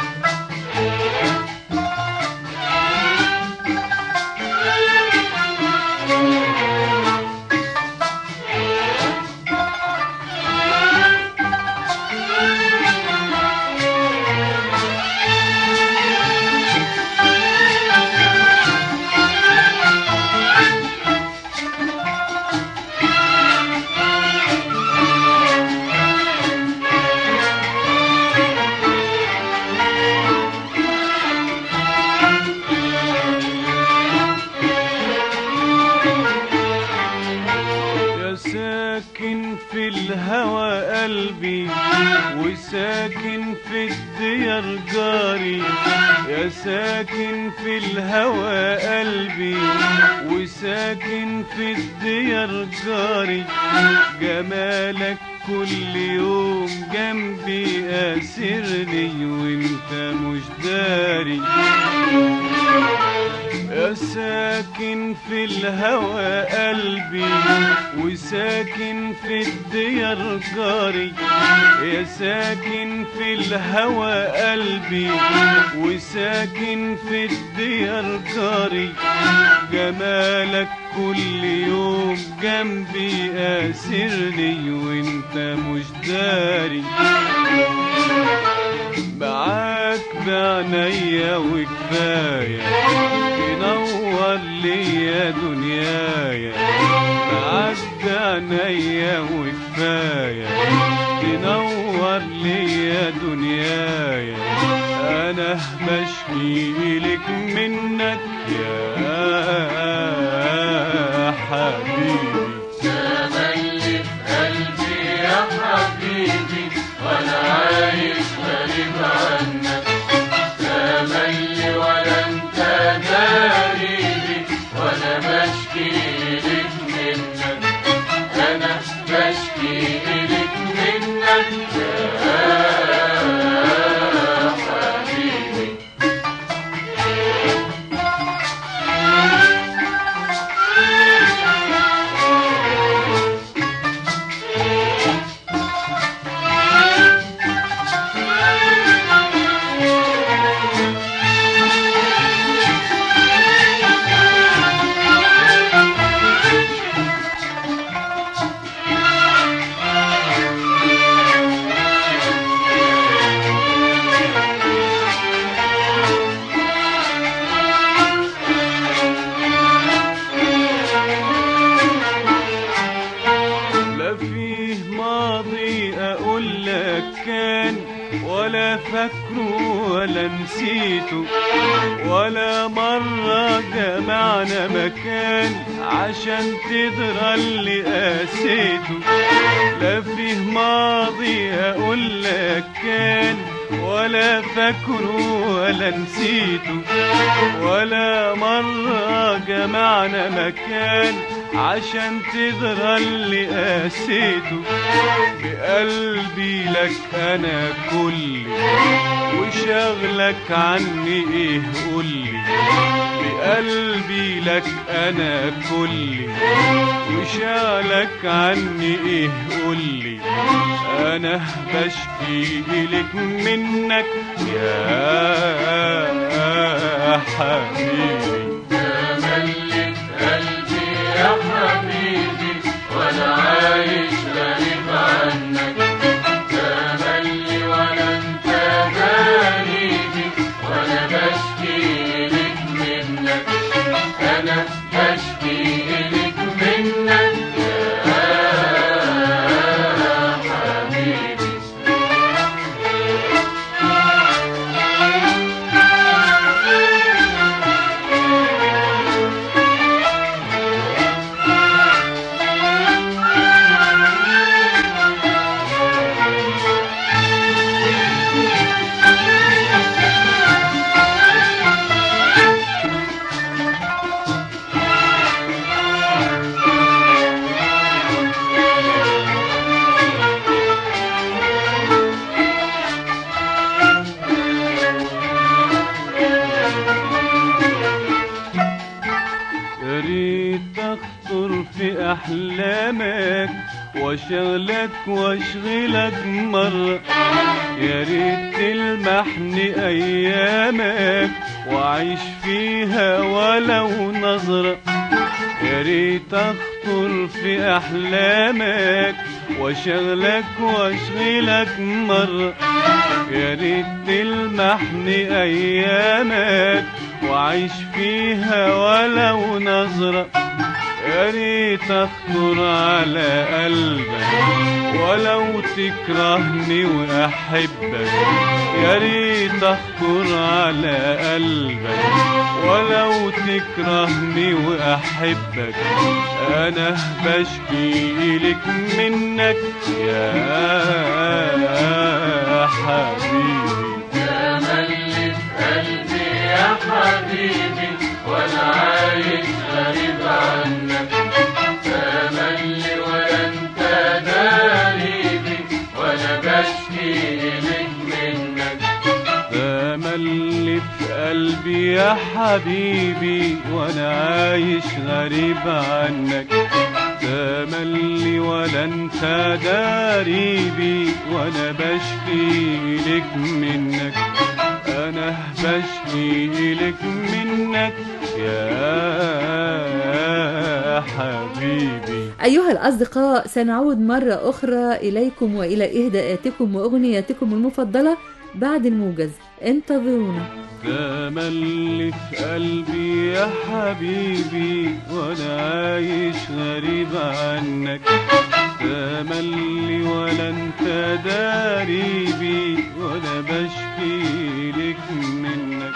يا ساكن في الهوى قلبي وساكن في الديار جاري يا ساكن في الهوى قلبي وساكن في الديار جاري جمالك كل يوم جنبي أسرني وانت مش داري يا ساكن في الهوى قلبي وساكن في الديار جاري يا ساكن في الهوى قلبي وساكن في الديار جاري جمالك كل يوم جنبي اسرني وانت مش داري معاك بعنايا وكفاية تنور ليا دنيايا معاك بعنايا وكفاية تنور ليا دنيايا أنا بشكي لك منك يا حبيبي تملي في قلبي يا حبيبي وانا عايش غريب عنك تملي ولا انت داريبي وانا بشكي لك منك انا بشكي لك منك يا حبيبي لا فيه ماضي اقول لك كان ولا فاكره ولا نسيته ولا مرة جمعنا مكان عشان تدرى اللي قاسيته لا فيه ماضي اقول لك كان ولا فاكره ولا نسيته ولا مرة جمعنا مكان عشان تدرى اللي قاسيته بقلبي لك انا كلي وشغلك عني ايه قولي بقلبي لك انا كلي وشغلك عني ايه قولي انا بشكي لك منك يا حبيبي تملي في قلبي يا حبيبي وانا عايش غريب عنك تملي ولا انت غريبي وانا بشكي لك منك انا بشكي لك منك يا حبيبي يا ريت تخطر في احلامك واشغلك واشغلك مرة يا ريت تلمحني ايامك واعيش فيها ولو نظرة يا ريت اخطر في احلامك واشغلك واشغلك مرة يا ريت تلمحني ايامك واعيش فيها ولو نظرة يا ريت اخطر على قلبك ولو تكرهني واحبك يا ريت اخطر على قلبك ولو تكرهني واحبك انا بشكي لك منك يا حبيبي تملي في قلبي يا حبيبي وانا عايش غريب عنك تملي ولا انت داريبي وانا بشكي لك منك تملي اللي في قلبي يا حبيبي وانا عايش غريب عنك تملي ولا انت داريبي وانا بشكي لك منك انا بشكي لك منك يا حبيبي أيها الأصدقاء سنعود مرة أخرى إليكم وإلى إهداءاتكم وأغنياتكم المفضلة بعد الموجز انتظرونا تملي في قلبي يا حبيبي وانا عايش غريب عنك تملي ولا انت داريبي وانا بشكي لك منك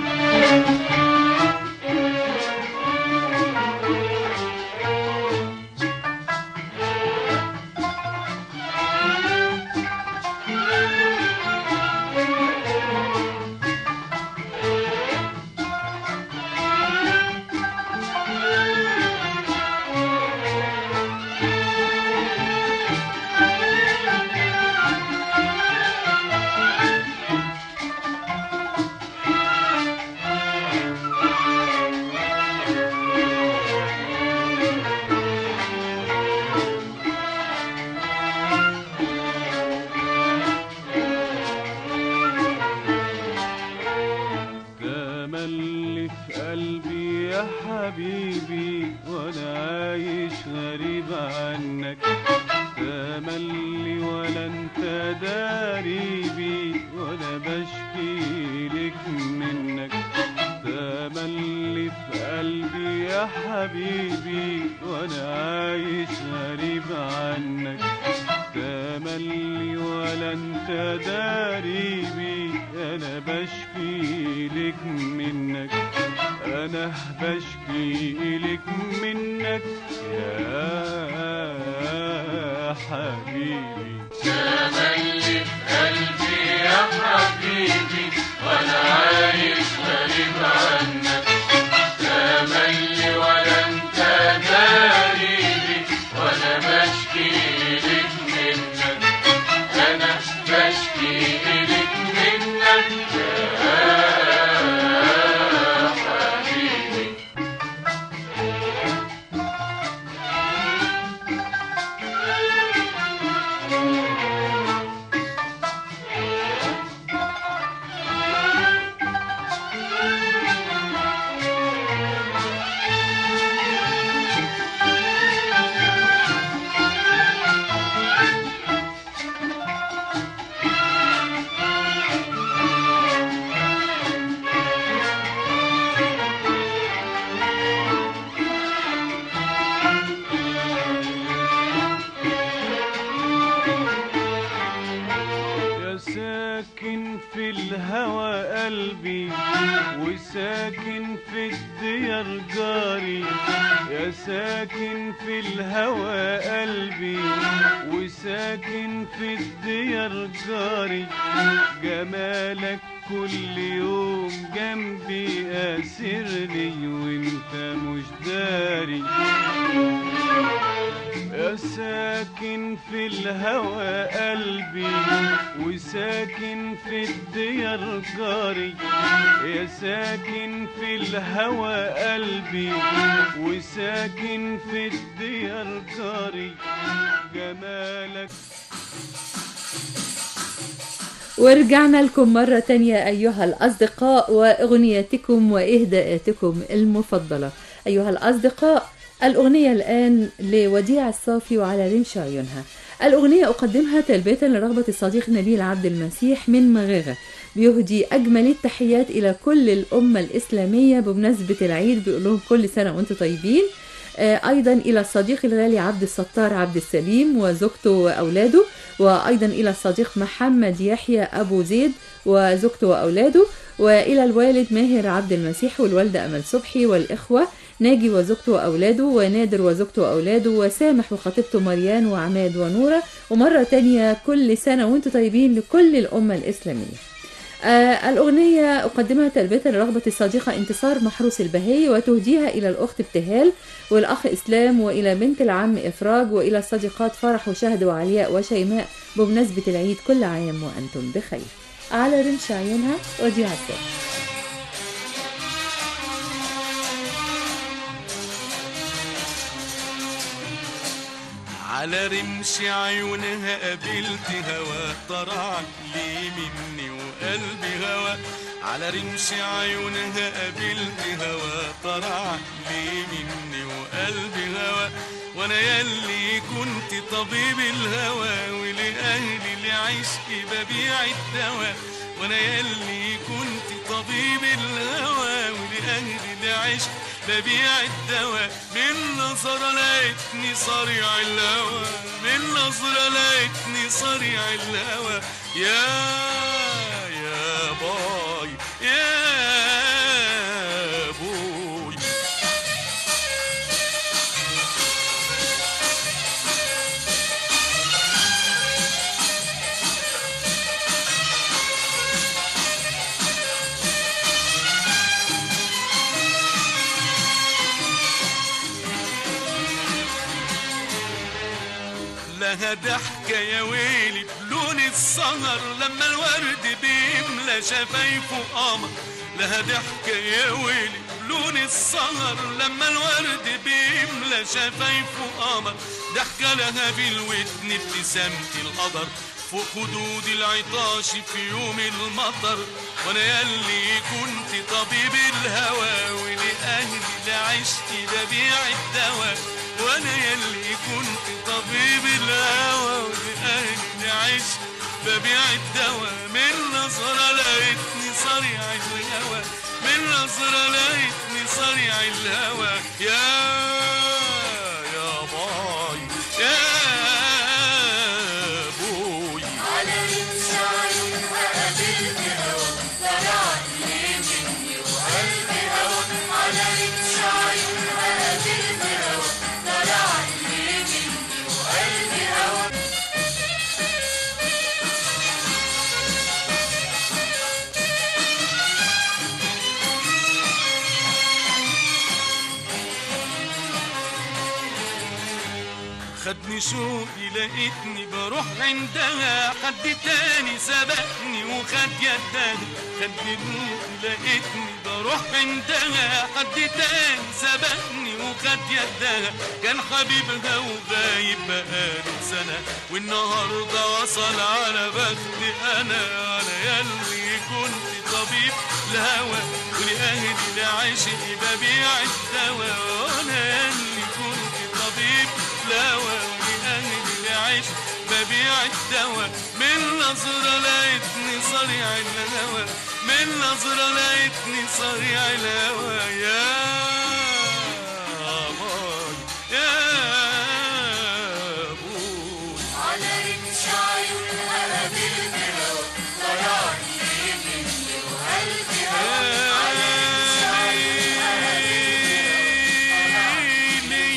تملي في قلبي يا حبيبي وانا عايش غريب عنك تملي ولا انت داريبي وانا بشكي لك منك تملي في قلبي يا حبيبي وانا عايش غريب عنك تملي ولا انت داريبي انا بشكي لك منك انا بشكي لك منك يا حبيبي تملي في قلبي يا حبيبي وانا عايش غريب عنك تملي ولا انت داريبي وانا بشكي لك منك انا بشكي لك منك يا حبيبي يا ساكن في الهوى قلبي وساكن في الديار جاري يا ساكن في الهوى قلبي وساكن في الديار جاري جمالك كل يوم جنبي أسرني وانت مش داري يا ساكن في الهوى قلبي وساكن في الديار جاري يا ساكن في الهوى قلبي وساكن في الديار جاري جمالك ورجعنا لكم مرة تانية أيها الأصدقاء وأغنياتكم وإهداءاتكم المفضلة أيها الأصدقاء الأغنية الآن لوديع الصافي وعلى رمش عيونها الأغنية أقدمها تلبية لرغبة الصديق نبيل عبد المسيح من مغاغة بيهدي أجمل التحيات إلى كل الأمة الإسلامية بمناسبة العيد بيقول لهم كل سنة وأنتم طيبين آه، أيضا إلى الصديق الغالي عبد الستار عبد السليم وزوجته وأولاده وأيضا إلى الصديق محمد يحيى أبو زيد وزوجته وأولاده وإلى الوالد ماهر عبد المسيح والوالدة أمل صبحي والإخوة ناجي وزوجته وأولاده ونادر وزوجته وأولاده وسامح وخطيبته مريان وعماد ونورة ومرة تانية كل سنة وانتم طيبين لكل الأمة الإسلامية آه الأغنية أقدمها تلبية لرغبة الصديقة انتصار محروس البهي وتهديها إلى الأخت ابتهال والأخ إسلام وإلى بنت العم إفراج وإلى الصديقات فرح وشهد وعلياء وشيماء بمناسبة العيد كل عام وأنتم بخير على رمش عيونها وديع السلام على رمش عيونها قابلت هوا طرع لي مني وقلبي هوا على رمش عيونها قابلت هوا طرع لي مني وقلبي هوا وانا يلي كنت طبيب الهوى ولاهلي لعشقي ببيع الدواء وانا يلي كنت طبيب الهوى ولاهلي لعشق ببيع الدواء من نظرة لقيتني صريع الهوى من نظرة لقيتني صريع الهوى يا يا باي يا بوي لها ضحكة يا ويلي بلون السهر لما الورد بيملى شفايفه قمر لها ضحكة يا ويلي بلون السهر لما الورد بيملى شفايفه قمر ضحكة لها في الودن ابتسامة القدر فوق خدود العطاش في يوم المطر وانا يلي كنت طبيب الهوى ولاهلي لعشتي ببيع الدواء وانا يلي كنت طبيب الهوى ولاهلي لعشت ببيع الدواء من نظرة لقيتني صريع الهوى من نظرة لقيتني صريع الهوى يا يا باي يا بوي على رمش عيونها قابلت هوا طلع لي مني وقلبي هوا على رمش عيونها قابلت هوا طلع لي مني وقلبي هوا خدني شوقي لقيتني بروح عندها حد تاني سبقني وخد يدها خدني شوقي لقيتني بروح عندها حد تاني سبقني وخد يدها كان حبيبها وغايب بقاله سنة والنهاردة وصل على بختي أنا أنا يلي كنت طبيب الهوى ولأهلي لعشقي ببيع الدواء وأنا يلي كنت طبيب الهوى ولأهلي لعيش ببيع الدواء من نظرة لقيتني صريع الهوى من نظرة لقيتني صريع الهوى يا باي يا بوي على رمش عيونها قابلت هوا طلع لي مني وقلبي هوا على رمش عيونها قابلت هوا طلع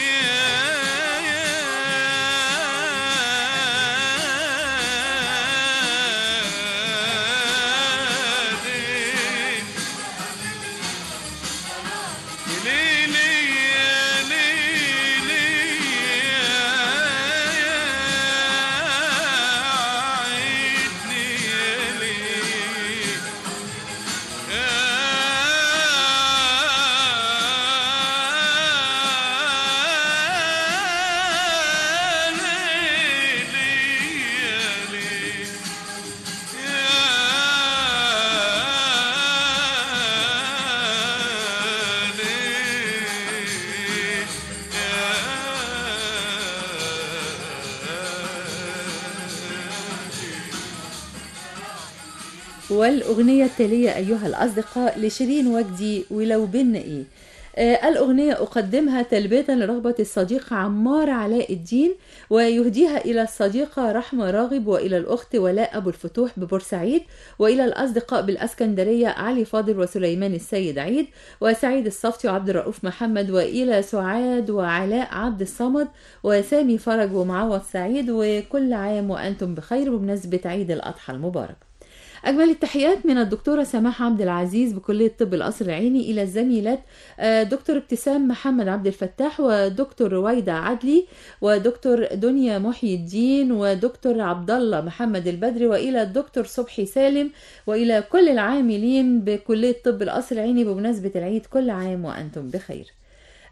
والأغنية التالية أيها الأصدقاء لشيرين وجدي ولو بينا إيه آه الأغنية أقدمها تلبية لرغبة الصديق عمار علاء الدين ويهديها إلى الصديقة رحمة راغب وإلى الأخت ولاء أبو الفتوح ببورسعيد وإلى الأصدقاء بالأسكندرية علي فاضل وسليمان السيد عيد وسعيد الصفتي وعبد الرؤوف محمد وإلى سعاد وعلاء عبد الصمد وسامي فرج ومعوض سعيد وكل عام وأنتم بخير بمناسبة عيد الأضحى المبارك أجمل التحيات من الدكتورة سماح عبد العزيز بكلية طب القصر العيني إلى الزميلات آه، دكتور ابتسام محمد عبد الفتاح ودكتور رويدة عدلي ودكتور دنيا محي الدين ودكتور عبد الله محمد البدري وإلى الدكتور صبحي سالم وإلى كل العاملين بكلية طب القصر العيني بمناسبة العيد كل عام وأنتم بخير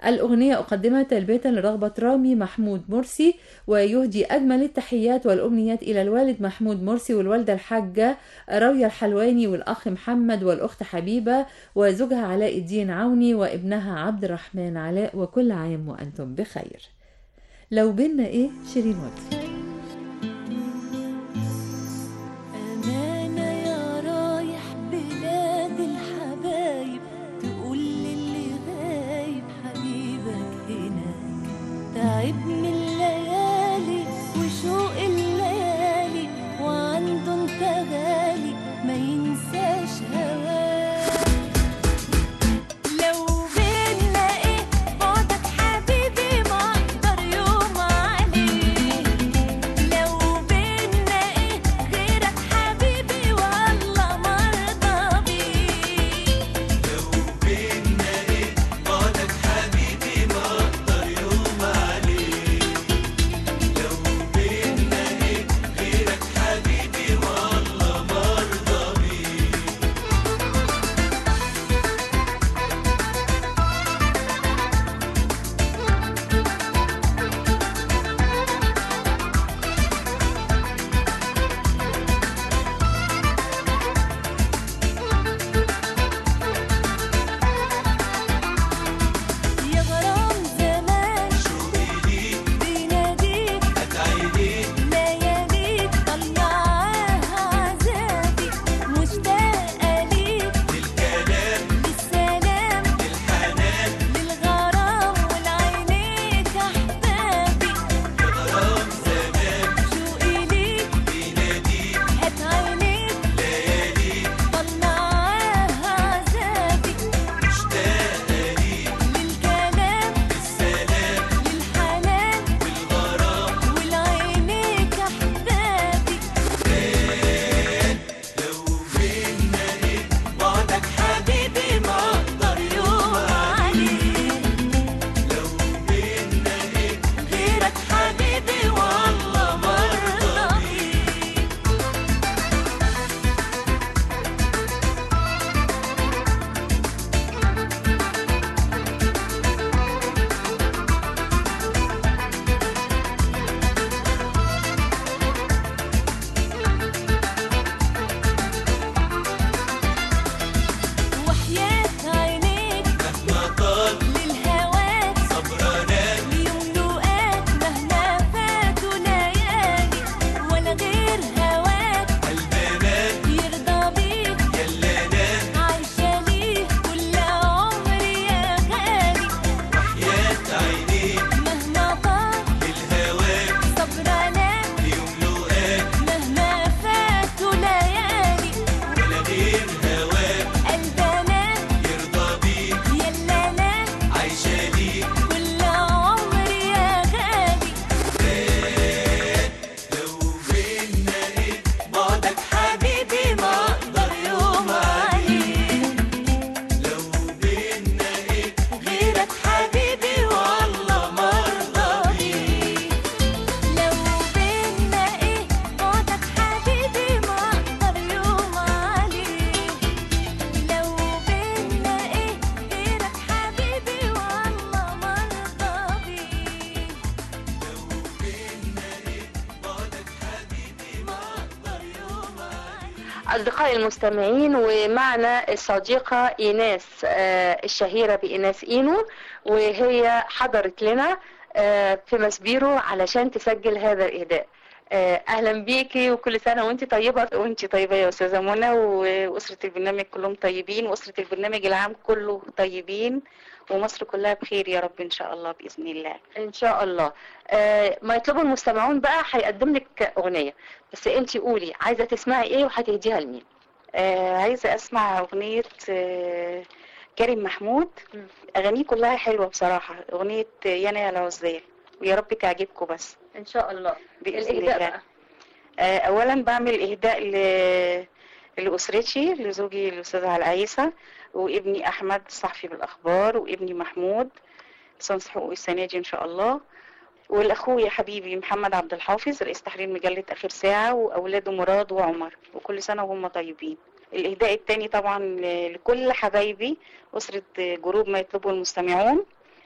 الأغنية أقدمها تلبية لرغبة رامي محمود مرسي ويهدي أجمل التحيات والأمنيات إلى الوالد محمود مرسي والوالدة الحاجة راوية الحلواني والأخ محمد والأخت حبيبة وزوجها علاء الدين عوني وابنها عبد الرحمن علاء وكل عام وأنتم بخير لو بينا إيه شيرين وجدي أمانة يا رايح بلاد الحبايب تقول للي غايب حبيبك هناك تعب من الليالي وشوق الليالي وعنده انت غالي ما ينساش هواك لو بينا ايه بعدك حبيبي ما اقدر يوم عليه لو بينا ايه غيرك حبيبي والله مرضى بيه لو بينا ايه بعدك حبيبي ما اقدر يوم عليه لو بينا ايه غيرك حبيبي والله مرضى بيه يا غرام زمان شوقي ليك بيناديك هتعيديك لياليك طلعاها عذابي مشتاقة ليك للكلام للسلام للحنان للغرام والعينيك أحبابي يا غرام زمان شوقي ليك بيناديك هات عينيك لياليك طلعاها عذابي مشتاقة ليك للكلام للسلام للحنان والغرام والعينيك أحبابي لو بينا ايه بعدك حبيبي ما اقدر يوم عليه لو بينا ايه غيرك حبيبي والله مرضى بيه وحياة عينيك مهما طال للهواك صبرانات ليملؤك مهما فاتوا ليالي ولا غير هواك البنات يرضى بيك يلانات عايشة ليه كل عمري يا غالي وحياة عينيك مهما طال للهواك صبرانات ليملؤك مهما فاتوا ليالي ولا غير هواك البنات يرضى بيك يلانات عايشة ليك كل عمري يا غالي لو بينا ايه بعدك حبيبي ما اقدر يوم عليه لو بينا ايه غيرك حبيبي والله مرضى بيه لو بينا ايه بعدك حبيبي ما اقدر يوم عليه لو بينا ايه غيرك حبيبي والله مرضى بيه أصدقائي المستمعين ومعنا الصديقة إيناس آه، الشهيرة بإيناس إينو وهي حضرت لنا آه، في مسبيرو علشان تسجل هذا الإهداء آه، أهلا بيكي وكل سنة وأنت طيبة وأنت طيبة يا أستاذة منى وأسرة البرنامج كلهم طيبين وأسرة البرنامج العام كله طيبين ومصر كلها بخير يا رب إن شاء الله بإذن الله إن شاء الله آه، ما يطلبه المستمعون بقى هيقدم لك أغنية بس أنت قولي عايزة تسمعي إيه وهتهديها لمين آه عايزة أسمع أغنية آه كريم محمود أغانيه كلها حلوة بصراحة أغنية يانا يا العزال ويا رب تعجبكم بس إن شاء الله بإذن الإهداء الله بقى آه أولا بعمل إهداء ل... لأسرتي لزوجي الأستاذ على عيسى وابني أحمد صحفي بالأخبار وابني محمود لسانس حقوق السنة دي إن شاء الله والأخويا حبيبي محمد عبد الحافظ رئيس تحرير مجلة آخر ساعة وأولاده مراد وعمر وكل سنة وهم طيبين الإهداء التاني طبعا ل- لكل حبايبي أسرة جروب ما يطلبه المستمعون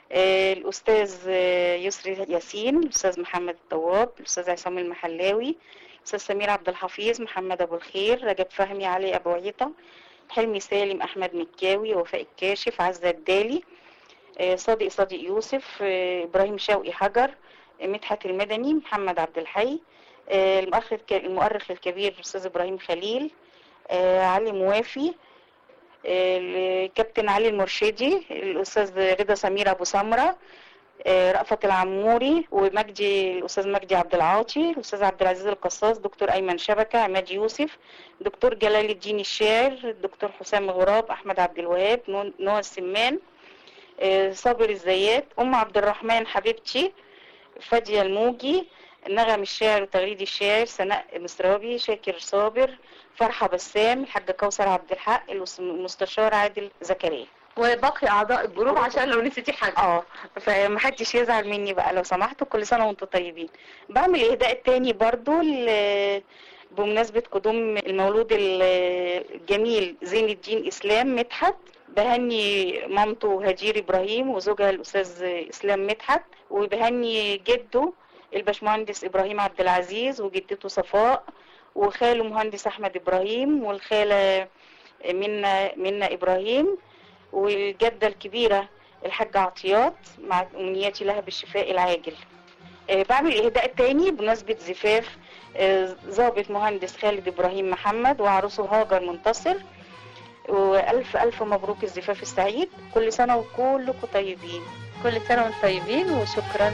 آه، الأستاذ آه، يسري ياسين الأستاذ محمد الطواب الأستاذ عصام المحلاوي الأستاذ سمير عبد الحفيظ محمد أبو الخير رجب فهمي علي أبو عيطة حلمي سالم أحمد مكاوي وفاء الكاشف عزة الدالي آه، صادق صادق يوسف آه، إبراهيم شوقي حجر آه، مدحت المدني محمد عبد الحي آه، المؤرخ الك- المؤرخ الكبير الأستاذ إبراهيم خليل آه، علي موافي آه، الكابتن علي المرشدي الأستاذ رضا سمير أبو سمرة آه، رأفت العموري ومجدي الأستاذ مجدي عبد العاطي الأستاذ عبد العزيز القصاص دكتور أيمن شبكة عماد يوسف دكتور جلال الدين الشاعر الدكتور حسام غراب أحمد عبد الوهاب نو- نوى السمان آه، صابر الزيات أم عبد الرحمن حبيبتي فادية الموجي نغم الشاعر وتغريد الشاعر سناء مصراوي شاكر صابر فرحة بسام الحاجة كوثر عبد الحق الأس- المستشار عادل زكريا وباقي اعضاء الجروب عشان لو نسيتي حاجه اه فمحدش يزعل مني بقى لو سمحتوا كل سنة وانتم طيبين بعمل اهداء تاني برضو ل- بمناسبة قدوم المولود ال- الجميل زين الدين اسلام مدحت بهني مامته هجير ابراهيم وزوجها الاستاذ اسلام مدحت وبهني جده الباشمهندس ابراهيم عبد العزيز وجدته صفاء وخاله مهندس احمد ابراهيم والخاله منا منا ابراهيم والجده الكبيره الحاجه عطيات مع امنياتي لها بالشفاء العاجل آه، بعمل اهداء تاني بمناسبه زفاف آه، ضابط مهندس خالد ابراهيم محمد وعروسه هاجر منتصر والف الف مبروك الزفاف السعيد كل سنه وكلكم طيبين كل سنه وانتم طيبين وشكرا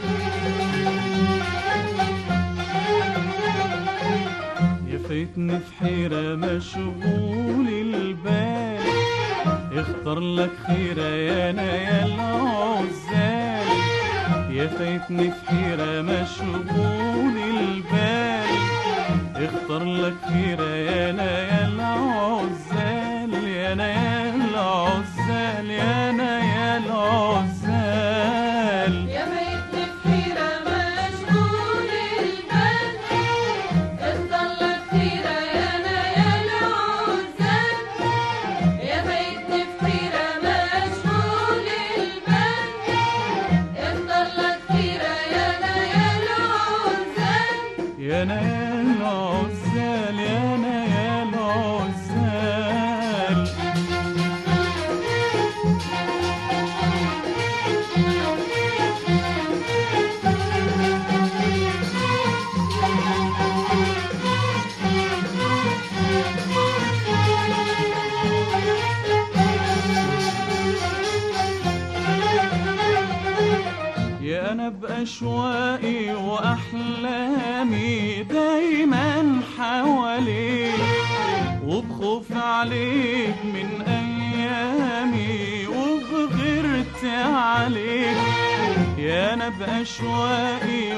يفيتني في حيرة مشغول البال اختار لك خيرة يا انا يا العزال يفيتني في حيرة مشغول البال اختار لك خيرة يا انا يا العزال يا انا يا العزال يا انا يا العزال يا بيتني في حيرة مشغول البال اضلك خيرة يا انا يا العزال يا بيتني في حيرة مشغول البال اضلك خيرة يا انا يا العزال يا انا يا العزال يا انا يا العزال يا انا باشواقي واحلامي دايما حواليك وبخوف عليك من ايامي وبغيرت عليك يا انا باشواقي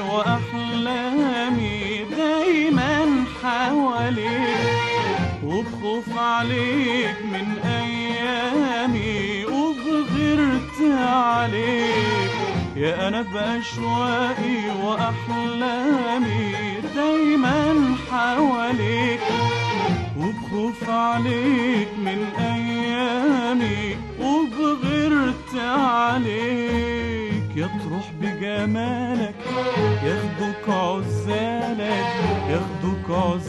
واحلامي دايما حواليك وبخوف عليك من ايامي وبغيرت عليك يا انا باشواقي واحلامي دايما حواليك وبخوف عليك من ايامي وبغيرت عليك يا تروح بجمالك ياخدوك عزالك ياخدوك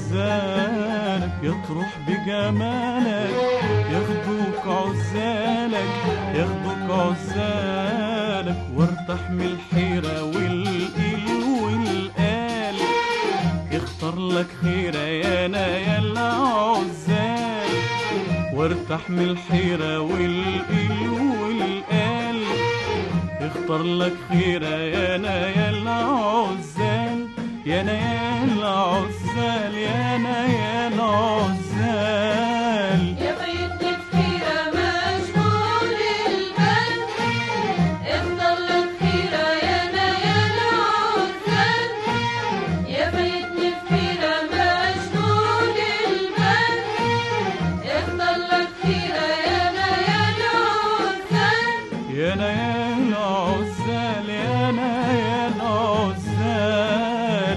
عزالك يا تروح بجمالك ياخدوك عزالك ياخدوك عزالك وارتاح من الحيرة والقيل والقال اختار لك خيرة يا انا يا العزال وارتاح من الحيرة والقيل والقال اختار لك خيرة يا انا يا العزال يا انا يا العزال يا انا يا العزال يا بيتني في حيرة مشغول البال اضلك خيرة يا انا يا العزال يا بيتني في حيرة مشغول البال اضلك خيرة يا انا يا العزال يا انا يا العزال يا انا يا العزال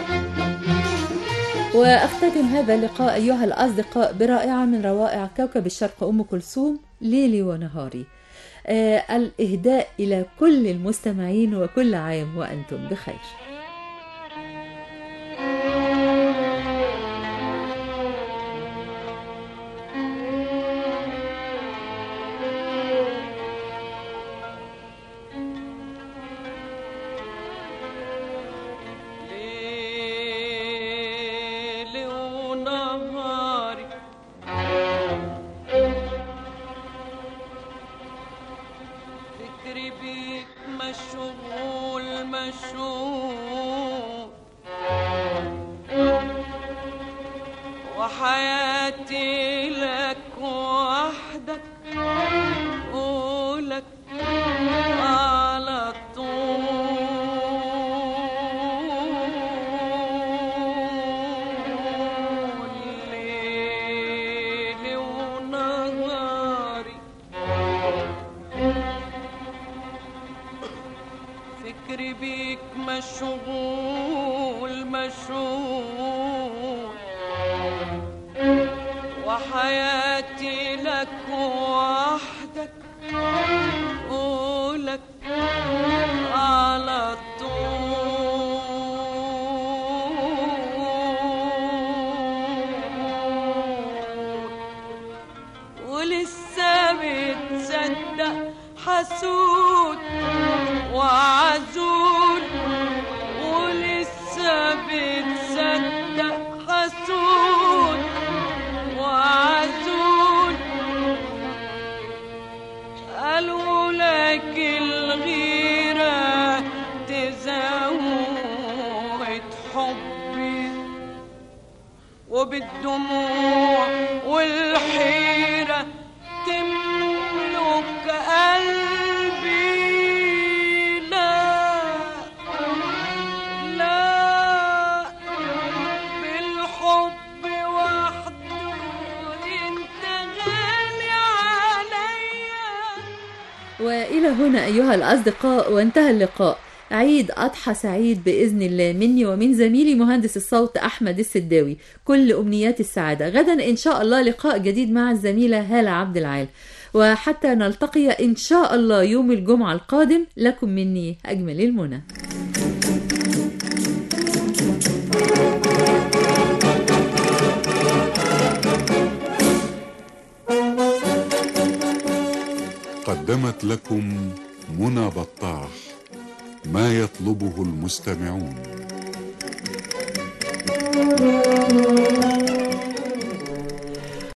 واختتم هذا اللقاء ايها الاصدقاء برائعه من روائع كوكب الشرق ام كلثوم ليلي ونهاري آه الإهداء إلى كل المستمعين وكل عام وأنتم بخير ليلي ونهاري فكري بيك مشغول مشغول وحياتي لك وحدك ولك على طول ليلي ونهاري فكري بيك مشغول مشغول وحياتي لك وحدك ولك على طول ولسه بتصدق حسود وعزول ولسه بتصدق حسود وعزول قالوا لك الغيرة تزود حبي وبالدموع والحيرة تملك قلبي لا لا بالحب وحده انت غالي عليا وإلى هنا أيها الأصدقاء وانتهى اللقاء عيد أضحى سعيد بإذن الله مني ومن زميلي مهندس الصوت أحمد السداوي كل أمنيات السعادة غدا إن شاء الله لقاء جديد مع الزميلة هالة عبد العال وحتى نلتقي إن شاء الله يوم الجمعة القادم لكم مني أجمل المنى قدمت لكم منى بطاح ما يطلبه المستمعون